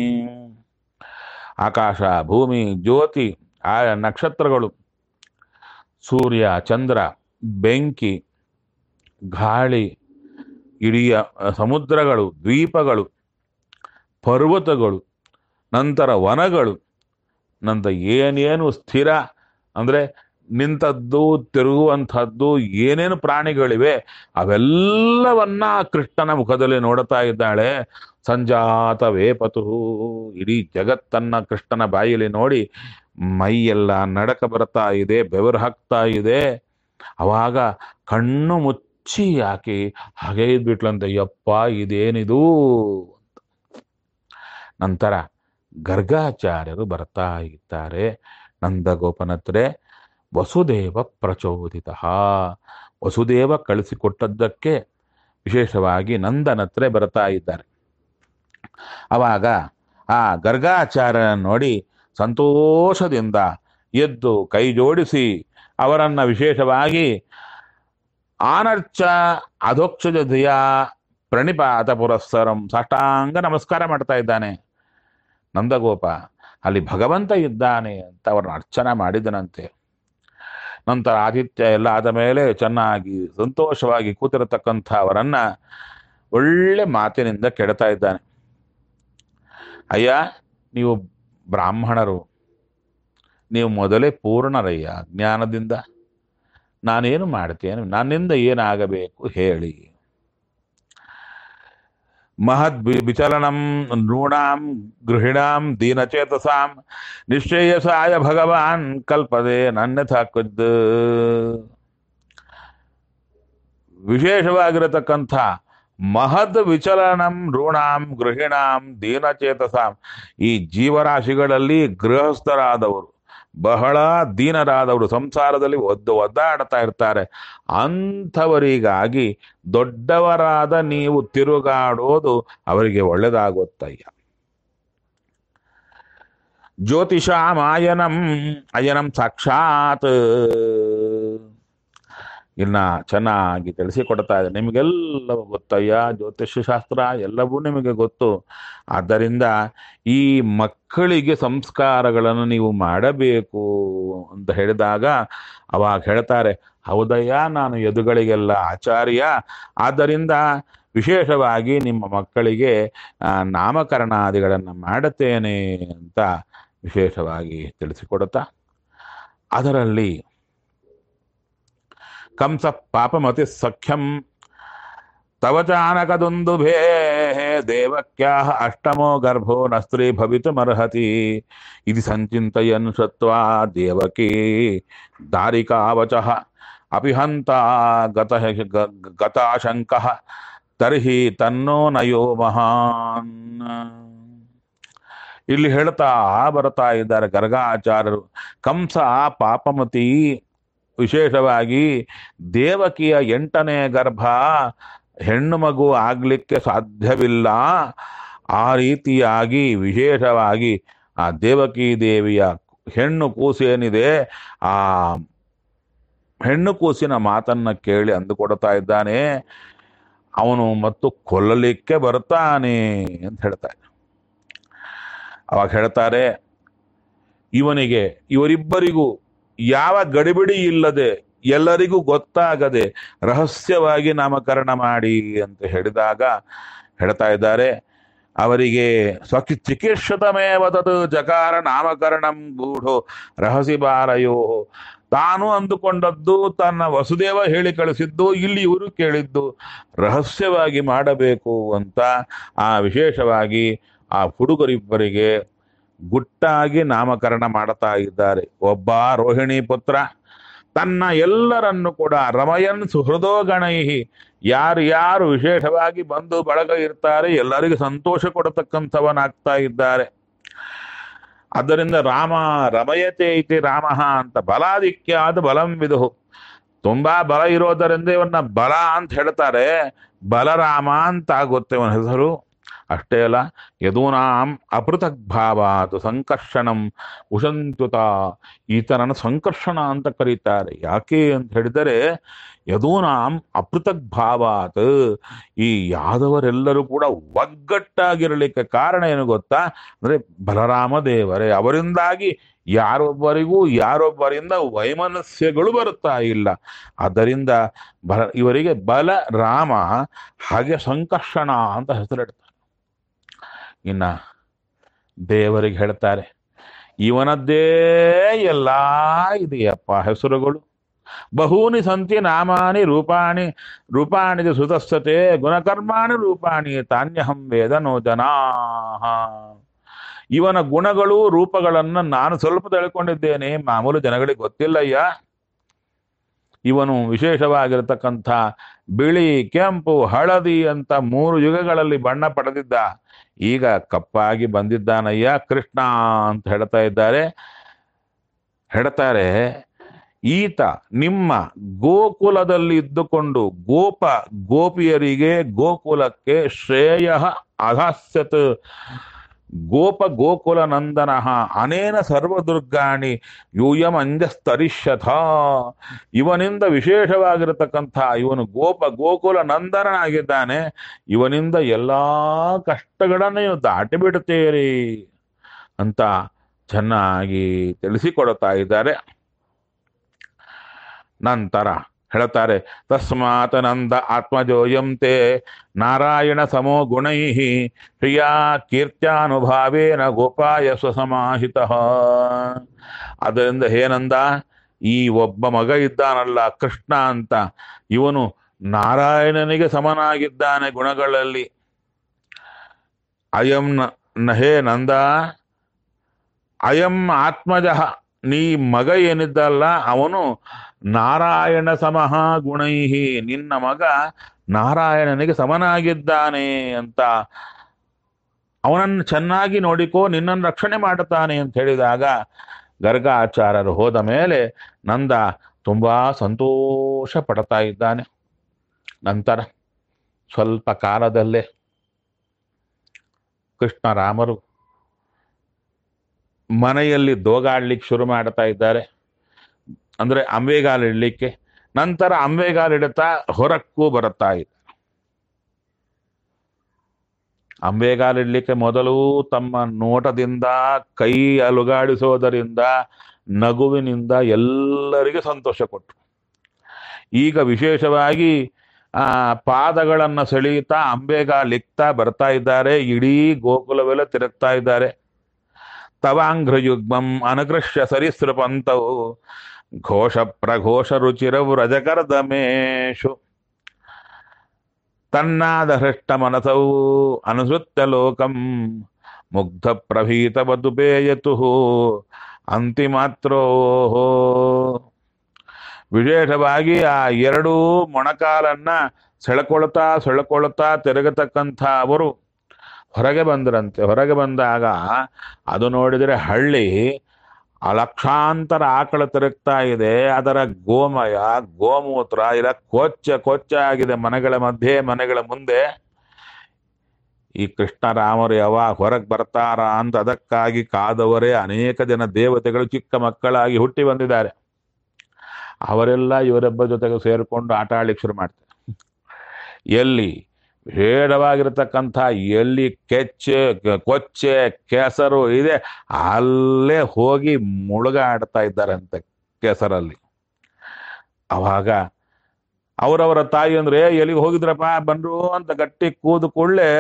ಆಕಾಶ ಭೂಮಿ ಜ್ಯೋತಿ ಆ ನಕ್ಷತ್ರಗಳು ಸೂರ್ಯ ಚಂದ್ರ ಬೆಂಕಿ ಗಾಳಿ ಇಡೀ ಸಮುದ್ರಗಳು ದ್ವೀಪಗಳು ಪರ್ವತಗಳು ನಂತರ ವನಗಳು ನಂತರ ಏನೇನು ಸ್ಥಿರ ಅಂದರೆ ನಿಂತದ್ದು ತಿರುಗುವಂಥದ್ದು ಏನೇನು ಪ್ರಾಣಿಗಳಿವೆ ಅವೆಲ್ಲವನ್ನ ಕೃಷ್ಣನ ಮುಖದಲ್ಲಿ ನೋಡ್ತಾ ಇದ್ದಾಳೆ ಸಂಜಾತ ವೇಪತು ಇಡೀ ಜಗತ್ತನ್ನ ಕೃಷ್ಣನ ಬಾಯಿಲಿ ನೋಡಿ ಮೈಯೆಲ್ಲ ನಡಕ ಬರ್ತಾ ಇದೆ ಬೆವರು ಹಾಕ್ತಾ ಇದೆ ಅವಾಗ ಕಣ್ಣು ಮುಚ್ಚಿ ಆಕೆ ಹಾಗೆ ಇದ್ಬಿಟ್ಲಂತೆ ಯಪ್ಪ ಇದೇನಿದು ನಂತರ ಗರ್ಗಾಚಾರ್ಯರು ಬರ್ತಾ ಇದ್ದಾರೆ ನಂದಗೋಪನತ್ರ ವಸುದೇವ ಪ್ರಚೋದಿತ ವಸುದೇವ ಕಳಿಸಿಕೊಟ್ಟದ್ದಕ್ಕೆ ವಿಶೇಷವಾಗಿ ನಂದನತ್ರ ಬರ್ತಾ ಇದ್ದಾರೆ ಅವಾಗ ಆ ಗರ್ಗಾಚಾರ್ಯನ ನೋಡಿ ಸಂತೋಷದಿಂದ ಎದ್ದು ಕೈ ಜೋಡಿಸಿ ಅವರನ್ನ ವಿಶೇಷವಾಗಿ ಆನರ್ಚ ಅಧೋಕ್ಷಜ ಧಿಯ ಪ್ರಣಿಪಾತ ಪುರಸ್ಸರಂ ಸಾಷ್ಟಾಂಗ ನಮಸ್ಕಾರ ಮಾಡ್ತಾ ಇದ್ದಾನೆ ನಂದಗೋಪ ಅಲ್ಲಿ ಭಗವಂತ ಇದ್ದಾನೆ ಅಂತ ಅವರನ್ನ ಅರ್ಚನೆ ಮಾಡಿದನಂತೆ ನಂತರ ಆದಿತ್ಯ ಎಲ್ಲ ಆದ ಮೇಲೆ ಚೆನ್ನಾಗಿ ಸಂತೋಷವಾಗಿ ಕೂತಿರತಕ್ಕಂಥ ಅವರನ್ನ ಒಳ್ಳೆ ಮಾತಿನಿಂದ ಕೆಡ್ತಾ ಇದ್ದಾನೆ ಅಯ್ಯ ನೀವು ಬ್ರಾಹ್ಮಣರು ನೀವು ಮೊದಲೇ ಪೂರ್ಣರಯ್ಯ ಜ್ಞಾನದಿಂದ ನಾನೇನು ಮಾಡ್ತೇನೆ ನನ್ನಿಂದ ಏನಾಗಬೇಕು ಹೇಳಿ ಮಹದ್ ವಿ- ವಿಚಲನಂ ನೃಣಾಂ ಗೃಹಿಣಾಂ ದೀನಚೇತಸಾಂ ನಿಶ್ಚಯಸಾಯ ಭಗವಾನ್ ಕಲ್ಪದೆ ನನ್ಯಥಾ ಕುದ್ ವಿಶೇಷವಾಗಿರತಕ್ಕಂಥ ಮಹದ್ ವಿಚಲನಂ ಋಣಾಂ ಗೃಹಿಣಾಂ ದೀನಚೇತಸಾಂ ಈ ಜೀವರಾಶಿಗಳಲ್ಲಿ ಗೃಹಸ್ಥರಾದವರು ಬಹಳ ದೀನರಾದವರು ಸಂಸಾರದಲ್ಲಿ ಒದ್ದು ಒದ್ದಾಡ್ತಾ ಇರ್ತಾರೆ ಅಂಥವರಿಗಾಗಿ ದೊಡ್ಡವರಾದ ನೀವು ತಿರುಗಾಡೋದು ಅವರಿಗೆ ಒಳ್ಳೆದಾಗುತ್ತಯ್ಯ ಜ್ಯೋತಿಷಾಮಾಯನಂ ಅಯನಂ ಸಾಕ್ಷಾತ್ ಇನ್ನ ಚೆನ್ನಾಗಿ ತಿಳಿಸಿಕೊಡ್ತಾ ಇದೆ ನಿಮಗೆಲ್ಲವೂ ಗೊತ್ತಯ್ಯ ಜ್ಯೋತಿಷ್ಯ ಶಾಸ್ತ್ರ ಎಲ್ಲವೂ ನಿಮಗೆ ಗೊತ್ತು ಆದ್ದರಿಂದ ಈ ಮಕ್ಕಳಿಗೆ ಸಂಸ್ಕಾರಗಳನ್ನು ನೀವು ಮಾಡಬೇಕು ಅಂತ ಹೇಳಿದಾಗ ಅವಾಗ ಹೇಳ್ತಾರೆ ಹೌದಯ್ಯ ನಾನು ಎದುಗಳಿಗೆಲ್ಲ ಆಚಾರ್ಯ ಆದ್ದರಿಂದ ವಿಶೇಷವಾಗಿ ನಿಮ್ಮ ಮಕ್ಕಳಿಗೆ ಆ, ನಾಮಕರಣಾದಿಗಳನ್ನು ಮಾಡುತ್ತೇನೆ ಅಂತ ವಿಶೇಷವಾಗಿ ತಿಳಿಸಿಕೊಡುತ್ತಾ ಅದರಲ್ಲಿ ಕಂಸ ಪಾಪಮತಿ ಸಖ್ಯಂ ತವ ಚಾನಕದುಂದುಭೇ ದೇವಕ್ಯಾ ಅಷ್ಟಮೋ ಗರ್ಭೋ ನ ಸ್ತ್ರೀ ಭವಿತುಮರ್ಹತಿ ಇದು ಸಂಚಿಂತಯನ್ ಶತ್ವಾ ದೇವಕಿ ದಾರಿಕಾವಚಃ ಅಪಿ ಹಂತ ಗತ ಗತಾಶಂಕಃ ತರ್ಹಿ ತನ್ನೋ ನಯೋ ಮಹಾನ್ ಇಲ್ಲಿ ಹೇಳ್ತಾ ಬರ್ತಾ ಇದ್ದಾರೆ ಗರ್ಗಾಚಾರ್ಯರು ಕಂಸ ಪಾಪಮತಿ ವಿಶೇಷವಾಗಿ ದೇವಕಿಯ ಎಂಟನೇ ಗರ್ಭ ಹೆಣ್ಣು ಮಗು ಆಗ್ಲಿಕ್ಕೆ ಸಾಧ್ಯವಿಲ್ಲ ಆ ರೀತಿಯಾಗಿ ವಿಶೇಷವಾಗಿ ಆ ದೇವಕಿ ದೇವಿಯ ಹೆಣ್ಣು ಕೂಸೇನಿದೆ ಆ ಹೆಣ್ಣು ಕೂಸಿನ ಮಾತನ್ನ ಕೇಳಿ ಅಂದುಕೊಡ್ತಾ ಇದ್ದಾನೆ ಅವನು ಮತ್ತು ಕೊಲ್ಲಲಿಕ್ಕೆ ಬರ್ತಾನೆ ಅಂತ ಹೇಳ್ತಾರೆ ಅವಾಗ ಹೇಳ್ತಾರೆ ಇವನಿಗೆ ಇವರಿಬ್ಬರಿಗೂ ಯಾವ ಗಡಿಬಿಡಿ ಇಲ್ಲದೆ ಎಲ್ಲರಿಗೂ ಗೊತ್ತಾಗದೆ ರಹಸ್ಯವಾಗಿ ನಾಮಕರಣ ಮಾಡಿ ಅಂತ ಹೇಳಿದಾಗ ಹೇಳ್ತಾ ಇದ್ದಾರೆ ಅವರಿಗೆ ಸ್ವಕಿ ಚಿಕಿತ್ಸತಮೇವ ತದು ಜಕಾರ ನಾಮಕರಣಂ ಗೂಢೋ ರಹಸಿ ಬಾರಯೋ ತಾನು ಅಂದುಕೊಂಡದ್ದು ತನ್ನ ವಸುದೇವ ಹೇಳಿ ಕಳಿಸಿದ್ದು ಇಲ್ಲಿ ಇವರು ಕೇಳಿದ್ದು ರಹಸ್ಯವಾಗಿ ಮಾಡಬೇಕು ಅಂತ ಆ ವಿಶೇಷವಾಗಿ ಆ ಹುಡುಗರಿಬ್ಬರಿಗೆ ಗುಟ್ಟಾಗಿ ನಾಮಕರಣ ಮಾಡ್ತಾ ಇದ್ದಾರೆ ಒಬ್ಬ ರೋಹಿಣಿ ಪುತ್ರ ತನ್ನ ಎಲ್ಲರನ್ನು ಕೂಡ ರಮಯನ್ ಸುಹೃದೋ ಗಣೈಹಿ ಯಾರು ಯಾರು ವಿಶೇಷವಾಗಿ ಬಂದು ಬಳಗ ಇರ್ತಾರೆ ಎಲ್ಲರಿಗೂ ಸಂತೋಷ ಕೊಡತಕ್ಕಂಥವನಾಗ್ತಾ ಇದ್ದಾರೆ ಆದ್ದರಿಂದ ರಾಮ ರಮಯತೆ ಇತಿ ರಾಮ ಅಂತ ಬಲಾಧಿಕ್ಯಾದ ಬಲಂ ವಿದುಹು ತುಂಬಾ ಬಲ ಇರೋದರಿಂದ ಇವನ್ನ ಬಲ ಅಂತ ಹೇಳ್ತಾರೆ ಬಲರಾಮ ಅಂತ ಆಗುತ್ತೆ ಇವನ ಹೆಸರು ಅಷ್ಟೇ ಅಲ್ಲ ಯದೂನಾಂ ಅಪೃಥಕ್ ಭಾವಾತ್ ಸಂಕರ್ಷಣಂ ಉಷಂತ್ಯುತ ಈತನನ್ನು ಸಂಕರ್ಷಣ ಅಂತ ಕರೀತಾರೆ ಯಾಕೆ ಅಂತ ಹೇಳಿದರೆ ಯದೂನಾಂ ಅಪೃಥಕ್ ಭಾವಾತ್ ಈ ಯಾದವರೆಲ್ಲರೂ ಕೂಡ ಒಗ್ಗಟ್ಟಾಗಿರಲಿಕ್ಕೆ ಕಾರಣ ಏನು ಗೊತ್ತಾ ಅಂದ್ರೆ ಬಲರಾಮ ದೇವರೇ ಅವರಿಂದಾಗಿ ಯಾರೊಬ್ಬರಿಗೂ ಯಾರೊಬ್ಬರಿಂದ ವೈಮನಸ್ಯಗಳು ಬರುತ್ತಾ ಇಲ್ಲ ಆದ್ದರಿಂದ ಬಲ ಇವರಿಗೆ ಬಲರಾಮ ಹಾಗೆ ಸಂಕರ್ಷಣ ಅಂತ ಹೆಸರಿಡ್ತಾರೆ ಇನ್ನ ದೇವರಿಗೆ ಹೇಳ್ತಾರೆ ಇವನದ್ದೇ ಎಲ್ಲ ಇದೆಯಪ್ಪ ಹೆಸರುಗಳು ಬಹೂನಿ ಸಂತಿ ನಾಮಾನಿ ರೂಪಾಣಿ ರೂಪಾಣಿ ಚ ಸುತಸ್ಥತೆ ಗುಣಕರ್ಮಾಣಿ ರೂಪಾಣಿ ತಾನ್ಯಹಂ ವೇದ ನೋ ಜನಾ ಇವನ ಗುಣಗಳು ರೂಪಗಳನ್ನ ನಾನು ಸ್ವಲ್ಪ ತಿಳ್ಕೊಂಡಿದ್ದೇನೆ ಮಾಮೂಲು ಜನಗಳಿಗೆ ಗೊತ್ತಿಲ್ಲಯ್ಯ ಇವನು ವಿಶೇಷವಾಗಿರತಕ್ಕಂಥ ಬಿಳಿ ಕೆಂಪು ಹಳದಿ ಅಂತ ಮೂರು ಯುಗಗಳಲ್ಲಿ ಬಣ್ಣ ಪಡೆದಿದ್ದ ಈಗ ಕಪ್ಪಾಗಿ ಬಂದಿದ್ದಾನಯ್ಯ ಕೃಷ್ಣ ಅಂತ ಹೇಳ್ತಾ ಇದ್ದಾರೆ ಹೇಳ್ತಾರೆ ಈತ ನಿಮ್ಮ ಗೋಕುಲದಲ್ಲಿ ಇದ್ದುಕೊಂಡು ಗೋಪ ಗೋಪಿಯರಿಗೆ ಗೋಕುಲಕ್ಕೆ ಶ್ರೇಯ ಅಧಾಸ್ಯತ್ ಗೋಪ ಗೋಕುಲ ನಂದನ ಅನೇನ ಸರ್ವದುರ್ಗಾಣಿ ಯೂಯಂ ಅಂಜಸ್ತರಿಷ್ಯಥ ಇವನಿಂದ ವಿಶೇಷವಾಗಿರತಕ್ಕಂಥ ಇವನು ಗೋಪ ಗೋಕುಲ ನಂದನನಾಗಿದ್ದಾನೆ ಇವನಿಂದ ಎಲ್ಲಾ ಕಷ್ಟಗಳನ್ನು ನೀವು ದಾಟಿ ಬಿಡುತ್ತೀರಿ ಅಂತ ಚೆನ್ನಾಗಿ ತಿಳಿಸಿಕೊಡುತ್ತಾ ಇದ್ದಾರೆ ನಂತರ ಹೇಳ್ತಾರೆ ತಸ್ಮಾತ್ ನಂದ ಆತ್ಮಜೋಯಂತೆ ನಾರಾಯಣ ಸಮೋ ಗುಣೈ ಪ್ರಿಯಾ ಕೀರ್ತ್ಯಾನುಭಾವೇನ ಗೋಪಾಯ ಸ್ವಸಮಾಹಿತ ಅದರಿಂದ ಏನಂದ ಈ ಒಬ್ಬ ಮಗ ಇದ್ದಾನಲ್ಲ ಕೃಷ್ಣ ಅಂತ ಇವನು ನಾರಾಯಣನಿಗೆ ಸಮನಾಗಿದ್ದಾನೆ ಗುಣಗಳಲ್ಲಿ ಅಯಂ ನ- ನ- ಹೇ ನಂದ ಅಯಂ ಆತ್ಮಜ ನೀ ಮಗ ಏನಿದ್ದಲ್ಲ ಅವನು ನಾರಾಯಣ ಸಮಃ ಗುಣೈಹಿ ನಿನ್ನ ಮಗ ನಾರಾಯಣನಿಗೆ ಸಮನಾಗಿದ್ದಾನೆ ಅಂತ ಅವನನ್ನು ಚೆನ್ನಾಗಿ ನೋಡಿಕೋ ನಿನ್ನನ್ನು ರಕ್ಷಣೆ ಮಾಡುತ್ತಾನೆ ಅಂತ ಹೇಳಿದಾಗ ಗರ್ಗಾಚಾರ್ಯರು ಹೋದ ಮೇಲೆ ನಂದ ತುಂಬಾ ಸಂತೋಷ ಪಡ್ತಾ ಇದ್ದಾನೆ ನಂತರ ಸ್ವಲ್ಪ ಕಾಲದಲ್ಲೇ ಕೃಷ್ಣ ರಾಮರು ಮನೆಯಲ್ಲಿ ದೋಗಾಡ್ಲಿಕ್ಕೆ ಶುರು ಮಾಡ್ತಾ ಇದ್ದಾರೆ ಅಂದ್ರೆ ಅಂಬೆಗಾಲಿಡ್ಲಿಕ್ಕೆ ನಂತರ ಅಂಬೆಗಾಲಿಡುತ್ತಾ ಹೊರಕ್ಕೂ ಬರುತ್ತಾ ಇದ್ದಾರೆ ಅಂಬೆಗಾಲಿಡ್ಲಿಕ್ಕೆ ಮೊದಲು ತಮ್ಮ ನೋಟದಿಂದ ಕೈ ಅಲುಗಾಡಿಸೋದರಿಂದ ನಗುವಿನಿಂದ ಎಲ್ಲರಿಗೆ ಸಂತೋಷ ಕೊಟ್ಟರು ಈಗ ವಿಶೇಷವಾಗಿ ಆ ಪಾದಗಳನ್ನು ಸೆಳೆಯುತ್ತಾ ಅಂಬೆಗಾಲಿಕ್ತಾ ಬರ್ತಾ ಇದ್ದಾರೆ ಇಡೀ ಗೋಕುಲವೆಲ್ಲ ತಿರುಗ್ತಾ ಇದ್ದಾರೆ ತವಾಂಘ್ರಯುಗ್ಮಂ ಅನಗೃಶ್ಯ ಸರಿಸೃಪಂತವು ಘೋಷ ಪ್ರಘೋಷ ರುಚಿರವು ರಜಕರ್ದಮೇಶು ತನ್ನಾದ ಹೃಷ್ಟ ಮನಸವು ಅನುಸೃತ್ಯ ಲೋಕಂ ಮುಗ್ಧ ಪ್ರಭೀತವದು ಪೇಯತು ಅಂತಿಮಾತ್ರೋ ವಿಶೇಷವಾಗಿ ಆ ಎರಡೂ ಮೊಣಕಾಲನ್ನ ಸೆಳ್ಕೊಳ್ತಾ ಸೆಳ್ಕೊಳ್ತಾ ತಿರುಗತಕ್ಕಂಥ ಅವರು ಹೊರಗೆ ಬಂದ್ರಂತೆ ಹೊರಗೆ ಬಂದಾಗ ಅದು ನೋಡಿದರೆ ಹಳ್ಳಿ ಆ ಲಕ್ಷಾಂತರ ಆಕಳ ತಿರುಗ್ತಾ ಇದೆ ಅದರ ಗೋಮಯ ಗೋಮೂತ್ರ ಇಲ್ಲ ಕೊಚ್ಚ ಕೊಚ್ಚ ಆಗಿದೆ ಮನೆಗಳ ಮಧ್ಯೆ ಮನೆಗಳ ಮುಂದೆ ಈ ಕೃಷ್ಣರಾಮರು ಯಾವಾಗ ಹೊರಗೆ ಬರ್ತಾರ ಅಂತ ಅದಕ್ಕಾಗಿ ಕಾದವರೇ ಅನೇಕ ಜನ ದೇವತೆಗಳು ಚಿಕ್ಕ ಮಕ್ಕಳಾಗಿ ಹುಟ್ಟಿ ಬಂದಿದ್ದಾರೆ ಅವರೆಲ್ಲ ಇವರೊಬ್ಬ ಜೊತೆಗೆ ಸೇರಿಕೊಂಡು ಆಟ ಆಡ್ಲಿಕ್ಕೆ ಶುರು ಮಾಡ್ತಾರೆ ಎಲ್ಲಿ ವಿಶೇಷವಾಗಿರತಕ್ಕಂಥ ಎಲ್ಲಿ ಕೆಚ್ಚೆ ಕೊಚ್ಚೆ ಕೆಸರು ಇದೆ ಅಲ್ಲೇ ಹೋಗಿ ಮುಳುಗಾಡ್ತಾ ಇದ್ದಾರಂತೆ ಕೆಸರಲ್ಲಿ ಅವಾಗ ಅವರವರ ತಾಯಿ ಅಂದ್ರೆ ಎಲ್ಲಿಗೆ ಹೋಗಿದ್ರಪ್ಪ ಬಂದ್ರು ಅಂತ ಗಟ್ಟಿ ಕೂದು ಕೂಡಲೇ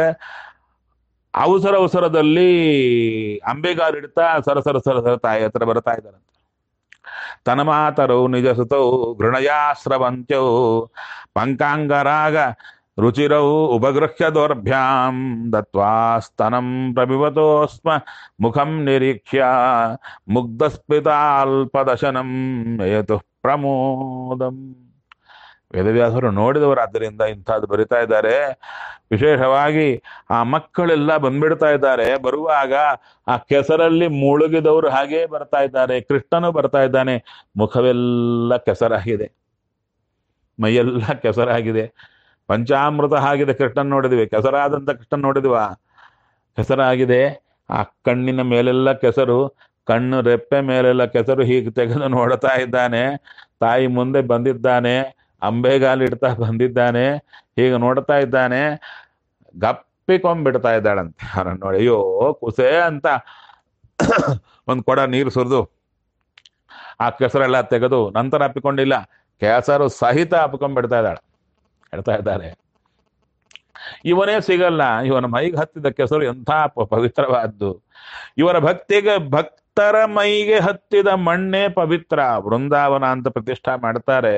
ಅವಸರ ಅವಸರದಲ್ಲಿ ಅಂಬೆಗಾರು ಇಡ್ತಾ ಸರ ಸರ ಸರ ಸರ ತಾಯಿ ಹತ್ರ ಬರ್ತಾ ಇದ್ದಾರಂತೆ ತನ ಮಾತರು ನಿಜ ಸುತೌ ಗೃಣಯಾಸ್ರವಂತ್ಯೌ ಪಂಕಾಂಗರಾಗ ರುಚಿರೌ ಉಪಗೃಹ್ಯ ದೌರ್ಭ್ಯಾಂ ದತ್ವಾ ಸ್ತನಂ ಪ್ರಭಿವತೋ ಸ್ಮ ಮುಖಂ ನಿರೀಕ್ಷ್ಯ ಮುಗ್ಧಸ್ಮಿತಾಲ್ಪದಶನಂ ಯತು ಪ್ರಮೋದಂ ವೇದವ್ಯಾಸರು ನೋಡಿದವರಾದ್ದರಿಂದ ಇಂಥದ್ದು ಬರಿತಾ ಇದ್ದಾರೆ ವಿಶೇಷವಾಗಿ ಆ ಮಕ್ಕಳೆಲ್ಲ ಬಂದ್ಬಿಡ್ತಾ ಇದ್ದಾರೆ ಬರುವಾಗ ಆ ಕೆಸರಲ್ಲಿ ಮುಳುಗಿದವರು ಹಾಗೇ ಬರ್ತಾ ಇದ್ದಾರೆ ಕೃಷ್ಣನು ಬರ್ತಾ ಇದ್ದಾನೆ ಮುಖವೆಲ್ಲ ಕೆಸರಾಗಿದೆ ಮೈಯೆಲ್ಲ ಕೆಸರಾಗಿದೆ ಪಂಚಾಮೃತ ಆಗಿದೆ ಕೃಷ್ಣನ್ ನೋಡಿದ್ವಿ ಕೆಸರಾದಂತ ಕೃಷ್ಣನ್ ನೋಡಿದ್ವ ಕೆಸರಾಗಿದೆ ಆ ಕಣ್ಣಿನ ಮೇಲೆಲ್ಲ ಕೆಸರು ಕಣ್ಣು ರೆಪ್ಪೆ ಮೇಲೆಲ್ಲ ಕೆಸರು ಹೀಗೆ ತೆಗೆದು ನೋಡ್ತಾ ಇದ್ದಾನೆ ತಾಯಿ ಮುಂದೆ ಬಂದಿದ್ದಾನೆ ಅಂಬೆಗಾಲಿಡ್ತಾ ಬಂದಿದ್ದಾನೆ ಹೀಗೆ ನೋಡ್ತಾ ಇದ್ದಾನೆ ಗಪ್ಪಿಕೊಂಡ್ಬಿಡ್ತಾ ಇದ್ದಾಳಂತೆ ಅವರನ್ನು ನೋಡಿ ಅಯ್ಯೋ ಕುಸೆ ಅಂತ ಒಂದು ಕೊಡ ನೀರು ಸುರಿದು ಆ ಕೆಸರೆಲ್ಲ ತೆಗೆದು ನಂತರ ಅಪ್ಪಿಕೊಂಡಿಲ್ಲ ಕೆಸರು ಸಹಿತ ಅಪ್ಪಿಕೊಂಡ್ಬಿಡ್ತಾ ಇದ್ದಾಳೆ ಹೇಳ್ತಾ ಇದ್ದಾರೆ ಇವನೇ ಸಿಗಲ್ಲ ಇವನ ಮೈಗೆ ಹತ್ತಿದ ಕೆಸರು ಎಂಥ ಪ- ಪವಿತ್ರವಾದ್ದು ಇವರ ಭಕ್ತಿಗೆ ಭಕ್ತರ ಮೈಗೆ ಹತ್ತಿದ ಮಣ್ಣೇ ಪವಿತ್ರ ವೃಂದಾವನ ಅಂತ ಪ್ರತಿಷ್ಠಾ ಮಾಡ್ತಾರೆ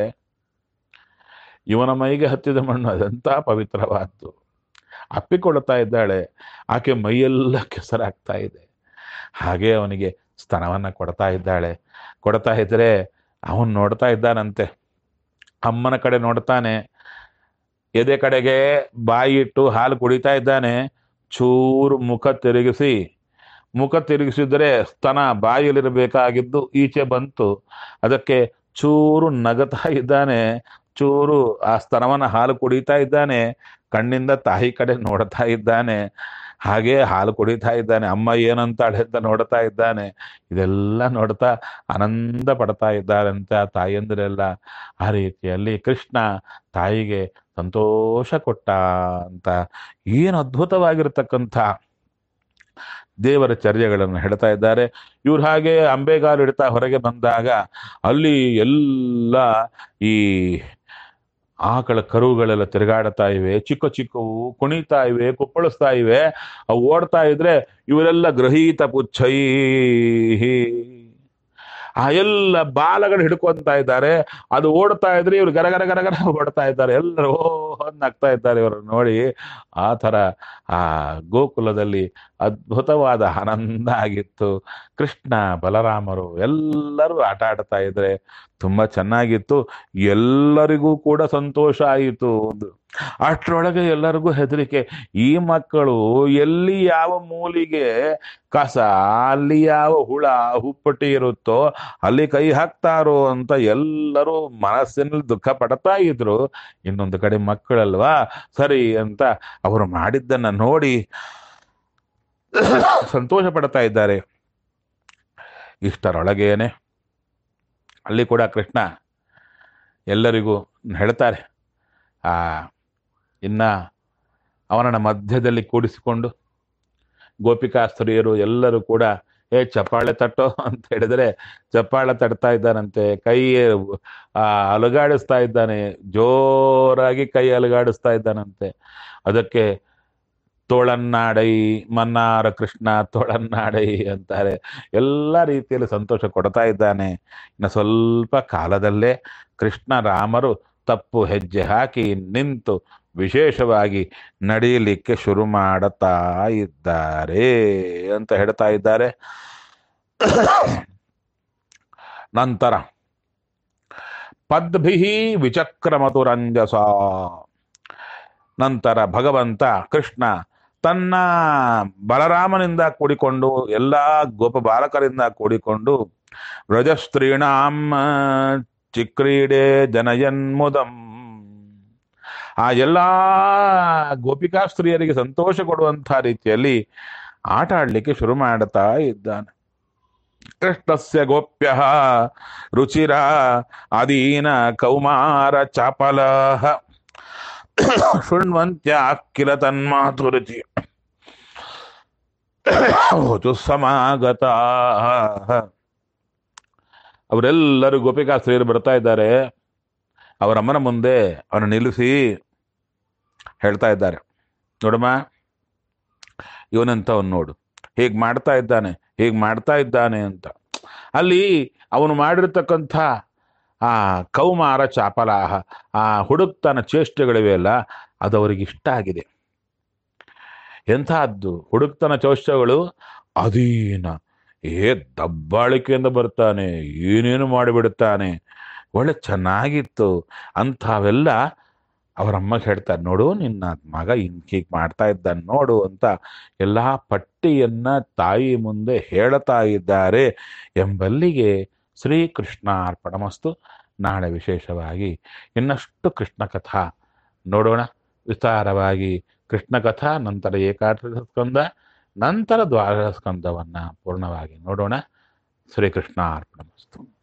ಇವನ ಮೈಗೆ ಹತ್ತಿದ ಮಣ್ಣು ಅದೆಂಥ ಪವಿತ್ರವಾದ್ದು ಅಪ್ಪಿಕೊಳ್ತಾ ಇದ್ದಾಳೆ ಆಕೆ ಮೈಯೆಲ್ಲ ಕೆಸರಾಗ್ತಾ ಇದೆ ಹಾಗೆ ಅವನಿಗೆ ಸ್ತನವನ್ನ ಕೊಡ್ತಾ ಇದ್ದಾಳೆ ಕೊಡ್ತಾ ಇದ್ರೆ ಅವನು ನೋಡ್ತಾ ಇದ್ದಾನಂತೆ ಅಮ್ಮನ ಕಡೆ ನೋಡ್ತಾನೆ ಎದೆ ಕಡೆಗೆ ಬಾಯಿ ಇಟ್ಟು ಹಾಲು ಕುಡಿತಾ ಇದ್ದಾನೆ ಚೂರು ಮುಖ ತಿರುಗಿಸಿ ಮುಖ ತಿರುಗಿಸಿದ್ರೆ ಸ್ತನ ಬಾಯಿಯಲ್ಲಿರಬೇಕಾಗಿದ್ದು ಈಚೆ ಬಂತು ಅದಕ್ಕೆ ಚೂರು ನಗತಾ ಇದ್ದಾನೆ ಚೂರು ಆ ಸ್ತನವನ್ನ ಹಾಲು ಕುಡಿತಾ ಇದ್ದಾನೆ ಕಣ್ಣಿಂದ ತಾಯಿ ಕಡೆ ನೋಡ್ತಾ ಇದ್ದಾನೆ ಹಾಗೆ ಹಾಲು ಕುಡಿತಾ ಇದ್ದಾನೆ ಅಮ್ಮ ಏನಂತಾಳೆ ಅಂತ ನೋಡ್ತಾ ಇದ್ದಾನೆ ಇದೆಲ್ಲ ನೋಡ್ತಾ ಆನಂದ ಪಡ್ತಾ ಇದ್ದಾರಂತೆ ಆ ತಾಯಂದಿರೆಲ್ಲ ಆ ರೀತಿಯಲ್ಲಿ ಕೃಷ್ಣ ತಾಯಿಗೆ ಸಂತೋಷ ಕೊಟ್ಟ ಅಂತ ಏನು ಅದ್ಭುತವಾಗಿರ್ತಕ್ಕಂಥ ದೇವರ ಚರ್ಯಗಳನ್ನು ಹೇಳ್ತಾ ಇದ್ದಾರೆ ಇವ್ರು ಹಾಗೆ ಅಂಬೆಗಾಲು ಇಡ್ತಾ ಹೊರಗೆ ಬಂದಾಗ ಅಲ್ಲಿ ಎಲ್ಲ ಈ ಆಕಳ ಕರುಗಳೆಲ್ಲ ತಿರುಗಾಡ್ತಾ ಇವೆ ಚಿಕ್ಕ ಚಿಕ್ಕವು ಕುಣಿತಾ ಇವೆ ಕುಪ್ಪಳಿಸ್ತಾ ಇವೆ ಅವು ಓಡ್ತಾ ಇದ್ರೆ ಇವರೆಲ್ಲ ಗ್ರಹೀತ ಪುಚ್ಛೈ ಆ ಎಲ್ಲ ಬಾಲಗಳು ಹಿಡ್ಕೊಂತ ಇದ್ದಾರೆ ಅದು ಓಡ್ತಾ ಇದ್ರೆ ಇವ್ರು ಗರ ಗರ ಗರ ಗರ ಓಡ್ತಾ ಇದ್ದಾರೆ ಎಲ್ಲರೂ ಓ ನಗ್ತಾ ಇದ್ದಾರೆ ಇವ್ರನ್ನ ನೋಡಿ ಆ ಥರ ಆ ಗೋಕುಲದಲ್ಲಿ ಅದ್ಭುತವಾದ ಆನಂದ ಆಗಿತ್ತು ಕೃಷ್ಣ ಬಲರಾಮರು ಎಲ್ಲರೂ ಆಟ ಆಡ್ತಾ ಇದ್ರೆ ತುಂಬಾ ಚೆನ್ನಾಗಿತ್ತು ಎಲ್ಲರಿಗೂ ಕೂಡ ಸಂತೋಷ ಆಯಿತು ಅಷ್ಟರೊಳಗೆ ಎಲ್ಲರಿಗೂ ಹೆದರಿಕೆ ಈ ಮಕ್ಕಳು ಎಲ್ಲಿ ಯಾವ ಮೂಲಿಗೆ ಕಸ ಅಲ್ಲಿ ಯಾವ ಹುಳ ಹುಪ್ಪಟಿ ಇರುತ್ತೋ ಅಲ್ಲಿ ಕೈ ಹಾಕ್ತಾರೋ ಅಂತ ಎಲ್ಲರೂ ಮನಸ್ಸಿನಲ್ಲಿ ದುಃಖ ಪಡ್ತಾ ಇದ್ರು ಇನ್ನೊಂದು ಕಡೆ ಮಕ್ಕಳಲ್ವಾ ಸರಿ ಅಂತ ಅವರು ಮಾಡಿದ್ದನ್ನ ನೋಡಿ ಸಂತೋಷ ಪಡ್ತಾ ಇದ್ದಾರೆ ಇಷ್ಟರೊಳಗೇನೆ ಅಲ್ಲಿ ಕೂಡ ಕೃಷ್ಣ ಎಲ್ಲರಿಗೂ ಹೇಳ್ತಾರೆ ಆ ಇನ್ನ ಅವನನ್ನ ಮಧ್ಯದಲ್ಲಿ ಕೂಡಿಸಿಕೊಂಡು ಗೋಪಿಕಾಸ್ತ್ರೀಯರು ಎಲ್ಲರೂ ಕೂಡ ಏ ಚಪ್ಪಾಳೆ ತಟ್ಟೋ ಅಂತ ಹೇಳಿದ್ರೆ ಚಪ್ಪಾಳೆ ತಟ್ತಾ ಇದ್ದಾನಂತೆ ಕೈ ಆ ಅಲುಗಾಡಿಸ್ತಾ ಇದ್ದಾನೆ ಜೋರಾಗಿ ಕೈ ಅಲುಗಾಡಿಸ್ತಾ ಇದ್ದಾನಂತೆ ಅದಕ್ಕೆ ತೋಳನ್ನಾಡೈ ಮನ್ನಾರ ಕೃಷ್ಣ ತೋಳನ್ನಾಡೈ ಅಂತಾರೆ ಎಲ್ಲ ರೀತಿಯಲ್ಲಿ ಸಂತೋಷ ಕೊಡ್ತಾ ಇದ್ದಾನೆ ಇನ್ನು ಸ್ವಲ್ಪ ಕಾಲದಲ್ಲೇ ಕೃಷ್ಣ ರಾಮರು ತಪ್ಪು ಹೆಜ್ಜೆ ಹಾಕಿ ನಿಂತು ವಿಶೇಷವಾಗಿ ನಡೆಯಲಿಕ್ಕೆ ಶುರು ಮಾಡುತ್ತಾ ಇದ್ದಾರೆ ಅಂತ ಹೇಳ್ತಾ ಇದ್ದಾರೆ ನಂತರ ಪದ್ಭಿ ವಿಚಕ್ರಮತು ರಂಜಸ ನಂತರ ಭಗವಂತ ಕೃಷ್ಣ ತನ್ನ ಬಲರಾಮನಿಂದ ಕೂಡಿಕೊಂಡು ಎಲ್ಲ ಗೋಪ ಬಾಲಕರಿಂದ ಕೂಡಿಕೊಂಡು ವ್ರಜಸ್ತ್ರೀಣಾಂ ಚಿಕ್ರೀಡೆ ಜನಯನ್ಮುದಂ ಆ ಎಲ್ಲ ಗೋಪಿಕಾ ಸ್ತ್ರೀಯರಿಗೆ ಸಂತೋಷ ಕೊಡುವಂತಹ ರೀತಿಯಲ್ಲಿ ಆಟ ಆಡ್ಲಿಕ್ಕೆ ಶುರು ಮಾಡುತ್ತಾ ಇದ್ದಾನೆ ಕೃಷ್ಣಸ್ಯ ಗೋಪ್ಯ ರುಚಿರ ಅಧೀನ ಕೌಮಾರ ಚಾಪಲ ಶೃಣ್ವಂತ್ಯ ಕಿಲ ತನ್ಮಾತುರುಚಿ ಸಮಾಗತ ಅವರೆಲ್ಲರೂ ಗೋಪಿಕಾ ಸ್ತ್ರೀಯರು ಬರ್ತಾ ಇದ್ದಾರೆ ಅವರ ಅಮ್ಮನ ಮುಂದೆ ಅವನು ನಿಲ್ಲಿಸಿ ಹೇಳ್ತಾ ಇದ್ದಾರೆ ನೋಡಮ್ಮ ಇವನಂತವನು ನೋಡು ಹೀಗೆ ಮಾಡ್ತಾ ಇದ್ದಾನೆ ಹೀಗೆ ಮಾಡ್ತಾ ಇದ್ದಾನೆ ಅಂತ ಅಲ್ಲಿ ಅವನು ಮಾಡಿರ್ತಕ್ಕಂಥ ಆ ಕೌಮಾರ ಚಾಪಲಾಹ ಆ ಹುಡುಕ್ತನ ಚೇಷ್ಟೆಗಳಿವೆ ಅಲ್ಲ ಅದು ಅವರಿಗೆ ಇಷ್ಟ ಆಗಿದೆ ಎಂಥದ್ದು ಹುಡುಕ್ತನ ಚೇಷ್ಟೆಗಳು ಅಧೀನ ಏ ದಬ್ಬಾಳಿಕೆಯಿಂದ ಬರ್ತಾನೆ ಏನೇನು ಮಾಡಿಬಿಡುತ್ತಾನೆ ಒಳ್ಳೆ ಚೆನ್ನಾಗಿತ್ತು ಅಂಥವೆಲ್ಲ ಅವರಮ್ಮ ಹೇಳ್ತಾರೆ ನೋಡು ನಿನ್ನ ಮಗ ಹಿಂಗ್ ಹೀಗೆ ಮಾಡ್ತಾ ಇದ್ದಾನೆ ನೋಡು ಅಂತ ಎಲ್ಲ ಪಟ್ಟಿಯನ್ನ ತಾಯಿ ಮುಂದೆ ಹೇಳ್ತಾ ಇದ್ದಾರೆ ಎಂಬಲ್ಲಿಗೆ ಶ್ರೀಕೃಷ್ಣ ಅರ್ಪಣಮಸ್ತು ನಾಳೆ ವಿಶೇಷವಾಗಿ ಇನ್ನಷ್ಟು ಕೃಷ್ಣ ಕಥಾ ನೋಡೋಣ ವಿಸ್ತಾರವಾಗಿ ಕೃಷ್ಣ ಕಥಾ ನಂತರ ಏಕಾದಶ ಸ್ಕಂದ ನಂತರ ದ್ವಾದಶ ಸ್ಕಂದವನ್ನ ಪೂರ್ಣವಾಗಿ ನೋಡೋಣ ಶ್ರೀಕೃಷ್ಣ ಅರ್ಪಣಮಸ್ತು